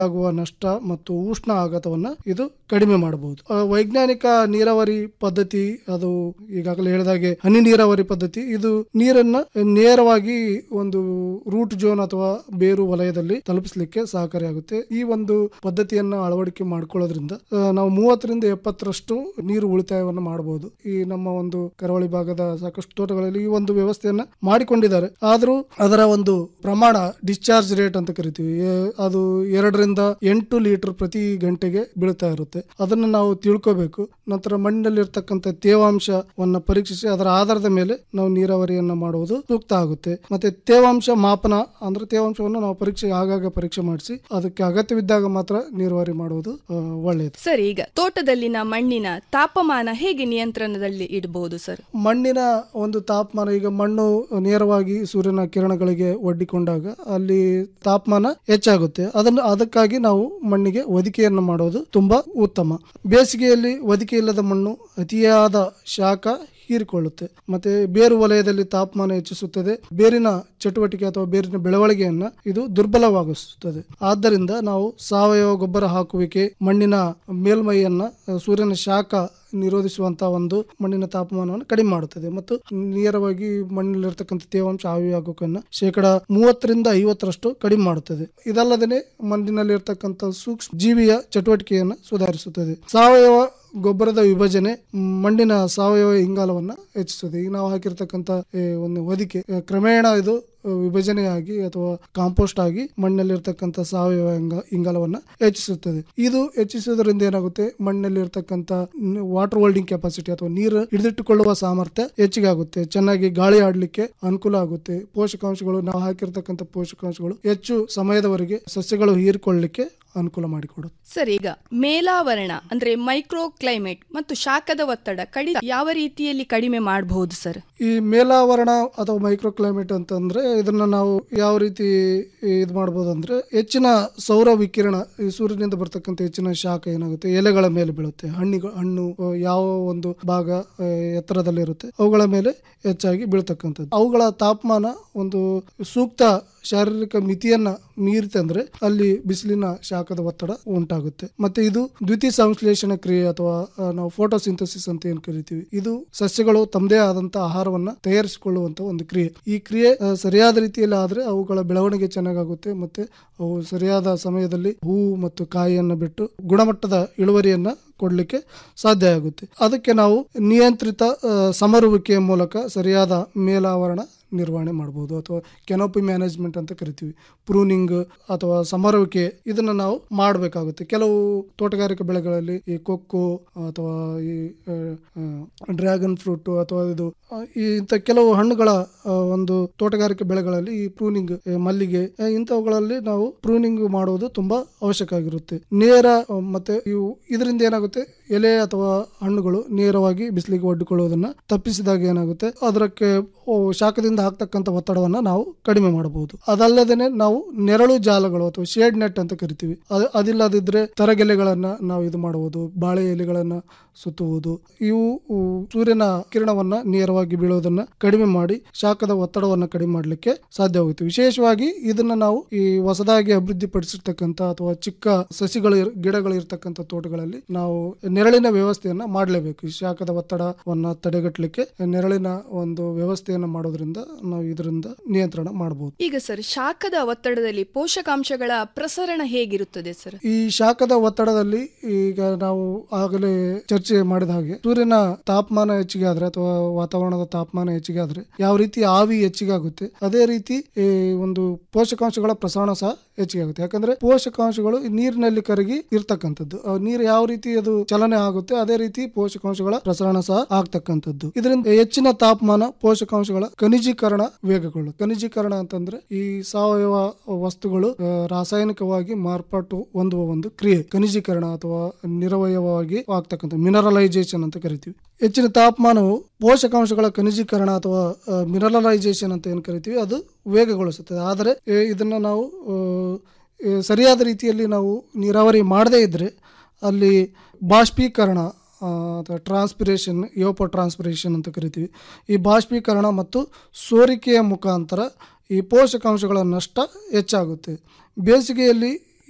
ಆಗುವ ನಷ್ಟ ಮತ್ತು ಉಷ್ಣ ಆಘಾತವನ್ನ ಇದು ಕಡಿಮೆ ಮಾಡಬಹುದು ಆ, ವೈಜ್ಞಾನಿಕ ನೀರಾವರಿ ಪದ್ಧತಿ ಅದು ಈಗಾಗಲೇ ಹೇಳಿದಾಗೆ ಹನಿ ನೀರಾವರಿ ಪದ್ಧತಿ ಇದು ನೀರನ್ನ ನೇರವಾಗಿ ಒಂದು ರೂಟ್ ಜೋನ್ ಅಥವಾ ಬೇರು ವಲಯದಲ್ಲಿ ತಲುಪಿಸಲಿಕ್ಕೆ ಸಹಕಾರಿಯಾಗುತ್ತೆ ಈ ಒಂದು ಪದ್ಧತಿಯನ್ನ ಅಳವಡಿಕೆ ಮಾಡ್ಕೊಳ್ಳೋದ್ರಿಂದ ಆ, ನಾವು ಮೂವತ್ತರಿಂದ ಎಪ್ಪತ್ತರಷ್ಟು ನೀರು ಉಳಿತಾಯವನ್ನು ಮಾಡಬಹುದು ಈ ನಮ್ಮ ಒಂದು ಕರಾವಳಿ ಭಾಗದ ಸಾಕಷ್ಟು ತೋಟಗಳಲ್ಲಿ ಈ ಒಂದು ವ್ಯವಸ್ಥೆಯನ್ನ ಮಾಡಿಕೊಂಡಿದ್ದಾರೆ ಆದರೂ ಅದರ ಒಂದು ಪ್ರಮಾಣ ಡಿಸ್ಚಾರ್ಜ್ ರೇಟ್ ಅಂತ ಕರಿತೀವಿ ಏ- ಅದು ಎರಡರಿಂದ ಎಂಟು ಲೀಟರ್ ಪ್ರತಿ ಗಂಟೆಗೆ ಬೀಳ್ತಾ ಇರುತ್ತೆ ಅದನ್ನ ನಾವು ತಿಳ್ಕೋಬೇಕು ನಂತರ ಮಣ್ಣಿನಲ್ಲಿರ್ತಕ್ಕಂಥ ತೇವಾಂಶವನ್ನ ಪರೀಕ್ಷಿಸಿ ಅದರ ಆಧಾರದ ಮೇಲೆ ನಾವು ನೀರಾವರಿಯನ್ನ ಮಾಡುವುದು ಸೂಕ್ತ ಆಗುತ್ತೆ ಮತ್ತೆ ತೇವಾಂಶ ಮಾಪನ ಅಂದ್ರೆ ತೇವಾಂಶವನ್ನು ನಾವು ಪರೀಕ್ಷೆ ಆಗಾಗ ಪರೀಕ್ಷೆ ಮಾಡಿಸಿ ಅದಕ್ಕೆ ಅಗತ್ಯವಿದ್ದಾಗ ಮಾತ್ರ ನೀರಾವರಿ ಮಾಡುವುದು ಆ, ಒಳ್ಳೆಯದು ಸರ್ ಈಗ ತೋಟದಲ್ಲಿನ ಮಣ್ಣಿನ ತಾಪಮಾನ ಹೇಗೆ ನಿಯಂತ್ರಣದಲ್ಲಿ ಇಡಬಹುದು ಸರ್ ಮಣ್ಣಿನ ಒಂದು ತಾಪಮಾನ ಈಗ ಮಣ್ಣು ನೇರವಾಗಿ ಸೂರ್ಯನ ಕಿರಣಗಳಿಗೆ ಒಡ್ಡಿಕೊಂಡಾಗ ಅಲ್ಲಿ ತಾಪಮಾನ ಹೆಚ್ಚಾಗುತ್ತೆ ಅದನ್ನು ಅದಕ್ಕಾಗಿ ನಾವು ಮಣ್ಣಿಗೆ ಒದಿಕೆಯನ್ನು ಮಾಡೋದು ತುಂಬಾ ಉತ್ತಮ ಬೇಸಿಗೆಯಲ್ಲಿ ಒದಿಕೆ ಇಲ್ಲದ ಮಣ್ಣು ಅತಿಯಾದ ಶಾಖ ಹೀರಿಕೊಳ್ಳುತ್ತೆ ಮತ್ತೆ ಬೇರು ವಲಯದಲ್ಲಿ ತಾಪಮಾನ ಹೆಚ್ಚಿಸುತ್ತದೆ ಬೇರಿನ ಚಟುವಟಿಕೆ ಅಥವಾ ಬೇರಿನ ಬೆಳವಣಿಗೆಯನ್ನ ಇದು ದುರ್ಬಲವಾಗಿಸುತ್ತದೆ ಆದ್ದರಿಂದ ನಾವು ಸಾವಯವ ಗೊಬ್ಬರ ಹಾಕುವಿಕೆ ಮಣ್ಣಿನ ಮೇಲ್ಮೈಯನ್ನ ಅಹ್, ಸೂರ್ಯನ ಶಾಖ ನಿರೋಧಿಸುವಂತಹ ಒಂದು ಮಣ್ಣಿನ ತಾಪಮಾನವನ್ನು ಕಡಿಮೆ ಮಾಡುತ್ತದೆ ಮತ್ತು ನೇರವಾಗಿ ಮಣ್ಣಿನಲ್ಲಿರ್ತಕ್ಕಂಥ ತೇವಾಂಶ ಆವಿಯಾಗೋಕನ್ನ ಶೇಕಡ ಮೂವತ್ತರಿಂದ ಐವತ್ತರಷ್ಟು ಕಡಿಮೆ ಮಾಡುತ್ತದೆ ಇದಲ್ಲದೆ ಮಣ್ಣಿನಲ್ಲಿರ್ತಕ್ಕಂಥ ಸೂಕ್ಷ್ಮ ಜೀವಿಯ ಚಟುವಟಿಕೆಯನ್ನು ಸುಧಾರಿಸುತ್ತದೆ ಸಾವಯವ ಗೊಬ್ಬರದ ವಿಭಜನೆ ಮ್, ಮಣ್ಣಿನ ಸಾವಯವ ಇಂಗಾಲವನ್ನ ಹೆಚ್ಚಿಸುತ್ತದೆ ಈಗ ನಾವು ಹಾಕಿರ್ತಕ್ಕಂಥ ಏ, ಒಂದು ಹೊದಿಕೆ ಆ, ಕ್ರಮೇಣ ಇದು ಆ, ವಿಭಜನೆಯಾಗಿ ಅಥವಾ ಕಾಂಪೋಸ್ಟ್ ಆಗಿ ಮಣ್ಣಲ್ಲಿರ್ತಕ್ಕಂಥ ಸಾವಯವ ಇಂಗ- ಇಂಗಾಲವನ್ನ ಹೆಚ್ಚಿಸುತ್ತದೆ ಇದು ಹೆಚ್ಚಿಸುವುದರಿಂದ ಏನಾಗುತ್ತೆ ಮಣ್ಣಲ್ಲಿರ್ತಕ್ಕಂಥ ವಾಟರ್ ಹೋಲ್ಡಿಂಗ್ ಕೆಪಾಸಿಟಿ ಅಥವಾ ನೀರು ಹಿಡಿದಿಟ್ಟುಕೊಳ್ಳುವ ಸಾಮರ್ಥ್ಯ ಹೆಚ್ಚಿಗೆ ಆಗುತ್ತೆ ಚೆನ್ನಾಗಿ ಗಾಳಿ ಆಡ್ಲಿಕ್ಕೆ ಅನುಕೂಲ ಆಗುತ್ತೆ ಪೋಷಕಾಂಶಗಳು ನಾವು ಹಾಕಿರ್ತಕ್ಕಂಥ ಪೋಷಕಾಂಶಗಳು ಹೆಚ್ಚು ಸಮಯದವರೆಗೆ ಸಸ್ಯಗಳು ಹೀರಿಕೊಳ್ಳಲಿಕ್ಕೆ ಅನುಕೂಲ ಮಾಡಿಕೊಡುತ್ತೆ ಸರ್ ಈಗ ಮೇಲಾವರಣ ಅಂದ್ರೆ ಮೈಕ್ರೋ ಕ್ಲೈಮೇಟ್ ಮತ್ತು ಶಾಖದ ಒತ್ತಡ ಕಡಿತ ಯಾವ ರೀತಿಯಲ್ಲಿ ಕಡಿಮೆ ಮಾಡಬಹುದು ಸರ್ ಈ ಮೇಲಾವರಣ ಅಥವಾ ಮೈಕ್ರೋ ಕ್ಲೈಮೇಟ್ ಅಂತಂದ್ರೆ ಇದನ್ನ ನಾವು ಯಾವ ರೀತಿ ಇದು ಮಾಡ್ಬೋದು ಅಂದ್ರೆ ಹೆಚ್ಚಿನ ಸೌರ ವಿಕಿರಣ ಈ ಸೂರ್ಯನಿಂದ ಬರ್ತಕ್ಕಂಥ ಹೆಚ್ಚಿನ ಶಾಖ ಏನಾಗುತ್ತೆ ಎಲೆಗಳ ಮೇಲೆ ಬೀಳುತ್ತೆ ಹಣ್ಣಿಗಳು ಹಣ್ಣು ಆ, ಯಾವ ಒಂದು ಭಾಗ ಆ, ಎತ್ತರದಲ್ಲಿರುತ್ತೆ ಅವುಗಳ ಮೇಲೆ ಹೆಚ್ಚಾಗಿ ಬೀಳ್ತಕ್ಕಂಥದ್ದು ಅವುಗಳ ತಾಪಮಾನ ಒಂದು ಸೂಕ್ತ ಶಾರೀರಿಕ ಮಿತಿಯನ್ನ ಮೀರಿತಂದ್ರೆ ಅಲ್ಲಿ ಬಿಸಿಲಿನ ಶಾಖದ ಒತ್ತಡ ಉಂಟಾಗುತ್ತೆ ಮತ್ತೆ ಇದು ದ್ವಿತೀಯ ಸಂಶ್ಲೇಷಣ ಕ್ರಿಯೆ ಅಥವಾ ಆ, ನಾವು ಫೋಟೋಸಿಂಥಸಿಸ್ ಅಂತ ಏನ್ ಕರಿತೀವಿ ಇದು ಸಸ್ಯಗಳು ತಮ್ಮದೇ ಆದಂತ ಆಹಾರವನ್ನ ತಯಾರಿಸಿಕೊಳ್ಳುವಂತ ಒಂದು ಕ್ರಿಯೆ ಈ ಕ್ರಿಯೆ ಆ, ಸರಿಯಾದ ರೀತಿಯಲ್ಲಿ ಆದ್ರೆ ಅವುಗಳ ಬೆಳವಣಿಗೆ ಚೆನ್ನಾಗಾಗುತ್ತೆ ಮತ್ತೆ ಅವು ಸರಿಯಾದ ಸಮಯದಲ್ಲಿ ಹೂವು ಮತ್ತು ಕಾಯಿಯನ್ನ ಬಿಟ್ಟು ಗುಣಮಟ್ಟದ ಇಳುವರಿಯನ್ನ ಕೊಡ್ಲಿಕ್ಕೆ ಸಾಧ್ಯ ಆಗುತ್ತೆ ಅದಕ್ಕೆ ನಾವು ನಿಯಂತ್ರಿತ ಆ, ಸಮರುವಿಕೆಯ ಮೂಲಕ ಸರಿಯಾದ ಮೇಲಾವರಣ ನಿರ್ವಹಣೆ ಮಾಡಬಹುದು ಅಥವಾ ಕೆನೋಪಿ ಮ್ಯಾನೇಜ್ಮೆಂಟ್ ಅಂತ ಕರಿತೀವಿ ಪ್ರೂನಿಂಗ್ ಅಥವಾ ಸಮರುವಿಕೆ ಇದನ್ನ ನಾವು ಮಾಡಬೇಕಾಗುತ್ತೆ ಕೆಲವು ತೋಟಗಾರಿಕೆ ಬೆಳೆಗಳಲ್ಲಿ ಈ ಕೊಕ್ಕೋ ಅಥವಾ ಈ ಡ್ರ್ಯಾಗನ್ ಫ್ರೂಟ್ ಅಥವಾ ಇದು ಆ, ಈ ಇಂಥ ಕೆಲವು ಹಣ್ಣುಗಳ ಆ, ಒಂದು ತೋಟಗಾರಿಕೆ ಬೆಳೆಗಳಲ್ಲಿ ಈ ಪ್ರೂನಿಂಗ್ ಮಲ್ಲಿಗೆ ಆ, ಇಂಥವುಗಳಲ್ಲಿ ನಾವು ಪ್ರೂನಿಂಗ್ ಮಾಡುವುದು ತುಂಬಾ ಅವಶ್ಯಕ ಆಗಿರುತ್ತೆ ನೇರ ಆ, ಮತ್ತೆ ಇವು ಇದರಿಂದ ಏನಾಗುತ್ತೆ ಎಲೆ ಅಥವಾ ಹಣ್ಣುಗಳು ನೇರವಾಗಿ ಬಿಸಿಲಿಗೆ ಒಡ್ಡಿಕೊಳ್ಳುವುದನ್ನ ತಪ್ಪಿಸಿದಾಗ ಏನಾಗುತ್ತೆ ಅದಕ್ಕೆ ಓ, ಶಾಖದಿಂದ ಹಾಕ್ತಕ್ಕಂಥ ಒತ್ತಡವನ್ನ ನಾವು ಕಡಿಮೆ ಮಾಡಬಹುದು ಅದಲ್ಲದೇನೆ ನಾವು ನೆರಳು ಜಾಲಗಳು ಅಥವಾ ಶೇಡ್ ನೆಟ್ ಅಂತ ಕರಿತೀವಿ ಅದು ಅದಿಲ್ಲದಿದ್ರೆ ತರಗೆಲೆಗಳನ್ನ ನಾವು ಇದು ಮಾಡುವುದು ಬಾಳೆ ಎಲೆಗಳನ್ನ ಸುತ್ತುವುದು ಇವು ಉ, ಸೂರ್ಯನ ಕಿರಣವನ್ನ ನೇರವಾಗಿ ಬೀಳೋದನ್ನ ಕಡಿಮೆ ಮಾಡಿ ಶಾಖದ ಒತ್ತಡವನ್ನ ಕಡಿಮೆ ಮಾಡಲಿಕ್ಕೆ ಸಾಧ್ಯವಾಗುತ್ತೆ ವಿಶೇಷವಾಗಿ ಇದನ್ನ ನಾವು ಈ ಹೊಸದಾಗಿ ಅಭಿವೃದ್ಧಿಪಡಿಸಿರ್ತಕ್ಕಂಥ ಅಥವಾ ಚಿಕ್ಕ ಸಸಿಗಳು ಇರ್- ಗಿಡಗಳು ಇರ್ತಕ್ಕಂಥ ತೋಟಗಳಲ್ಲಿ ನಾವು ನೆರಳಿನ ವ್ಯವಸ್ಥೆಯನ್ನ ಮಾಡಲೇಬೇಕು ಈ ಶಾಖದ ಒತ್ತಡವನ್ನ ತಡೆಗಟ್ಟಲಿಕ್ಕೆ ನೆರಳಿನ ಒಂದು ವ್ಯವಸ್ಥೆಯನ್ನ ಮಾಡೋದ್ರಿಂದ ನಾವು ಇದರಿಂದ ನಿಯಂತ್ರಣ ಮಾಡಬಹುದು ಈಗ ಸರ್ ಶಾಖದ ಒತ್ತಡದಲ್ಲಿ ಪೋಷಕಾಂಶಗಳ ಪ್ರಸರಣ ಹೇಗಿರುತ್ತದೆ ಸರ್ ಈ ಶಾಖದ ಒತ್ತಡದಲ್ಲಿ ಈಗ ನಾವು ಆಗಲೇ ಚರ್ಚೆ ಮಾಡಿದ ಹಾಗೆ ಸೂರ್ಯನ ತಾಪಮಾನ ಹೆಚ್ಚಿಗೆ ಆದ್ರೆ ಅಥವಾ ವಾತಾವರಣದ ತಾಪಮಾನ ಹೆಚ್ಚಿಗೆ ಆದ್ರೆ ಯಾವ ರೀತಿ ಆವಿ ಹೆಚ್ಚಿಗೆ ಆಗುತ್ತೆ ಅದೇ ರೀತಿ ಈ ಒಂದು ಪೋಷಕಾಂಶಗಳ ಪ್ರಸರಣ ಸಹ ಹೆಚ್ಚಿಗೆ ಆಗುತ್ತೆ ಯಾಕಂದ್ರೆ ಪೋಷಕಾಂಶಗಳು ಈ ನೀರಿನಲ್ಲಿ ಕರಗಿ ಇರ್ತಕ್ಕಂಥದ್ದು ಆ ನೀರು ಯಾವ ರೀತಿ ಅದು ಚಲನೆ ಆಗುತ್ತೆ ಅದೇ ರೀತಿ ಪೋಷಕಾಂಶಗಳ ಪ್ರಸರಣ ಸಹ ಆಗ್ತಕ್ಕಂಥದ್ದು ಇದರಿಂದ ಹೆಚ್ಚಿನ ತಾಪಮಾನ ಪೋಷಕಾಂಶಗಳ ಖನಿಜೀಕರಣ ವೇಗಗೊಳ್ಳುತ್ತೆ ಖನಿಜೀಕರಣ ಅಂತಂದ್ರೆ ಈ ಸಾವಯವ ವಸ್ತುಗಳು ಆ, ರಾಸಾಯನಿಕವಾಗಿ ಮಾರ್ಪಾಟು ಹೊಂದುವ ಒಂದು ಕ್ರಿಯೆ ಖನಿಜೀಕರಣ ಅಥವಾ ನಿರವಯವವಾಗಿ ಆಗ್ತಕ್ಕಂಥ ಮಿನರಲೈಸೇಷನ್ ಅಂತ ಕರಿತೀವಿ ಹೆಚ್ಚಿನ ತಾಪಮಾನವು ಪೋಷಕಾಂಶಗಳ ಖನಿಜೀಕರಣ ಅಥವಾ ಮಿನರಲೈಸೇಷನ್ ಅಂತ ಏನು ಕರಿತೀವಿ ಅದು ವೇಗಗೊಳಿಸುತ್ತದೆ ಆದರೆ ಏ, ಇದನ್ನ ನಾವು ಆ, ಏ, ಸರಿಯಾದ ರೀತಿಯಲ್ಲಿ ನಾವು ನೀರಾವರಿ ಮಾಡದೇ ಇದ್ರೆ ಅಲ್ಲಿ ಬಾಷ್ಪೀಕರಣ ಆ, ಅಥವಾ ಟ್ರಾನ್ಸ್ಪಿರೇಷನ್ ಯೋಪೋ ಟ್ರಾನ್ಸ್ಪಿರೇಷನ್ ಅಂತ ಕರಿತೀವಿ ಈ ಬಾಷ್ಪೀಕರಣ ಮತ್ತು ಸೋರಿಕೆಯ ಮುಖಾಂತರ ಈ ಪೋಷಕಾಂಶಗಳ ನಷ್ಟ ಹೆಚ್ಚಾಗುತ್ತೆ ಬೇಸಿಗೆಯಲ್ಲಿ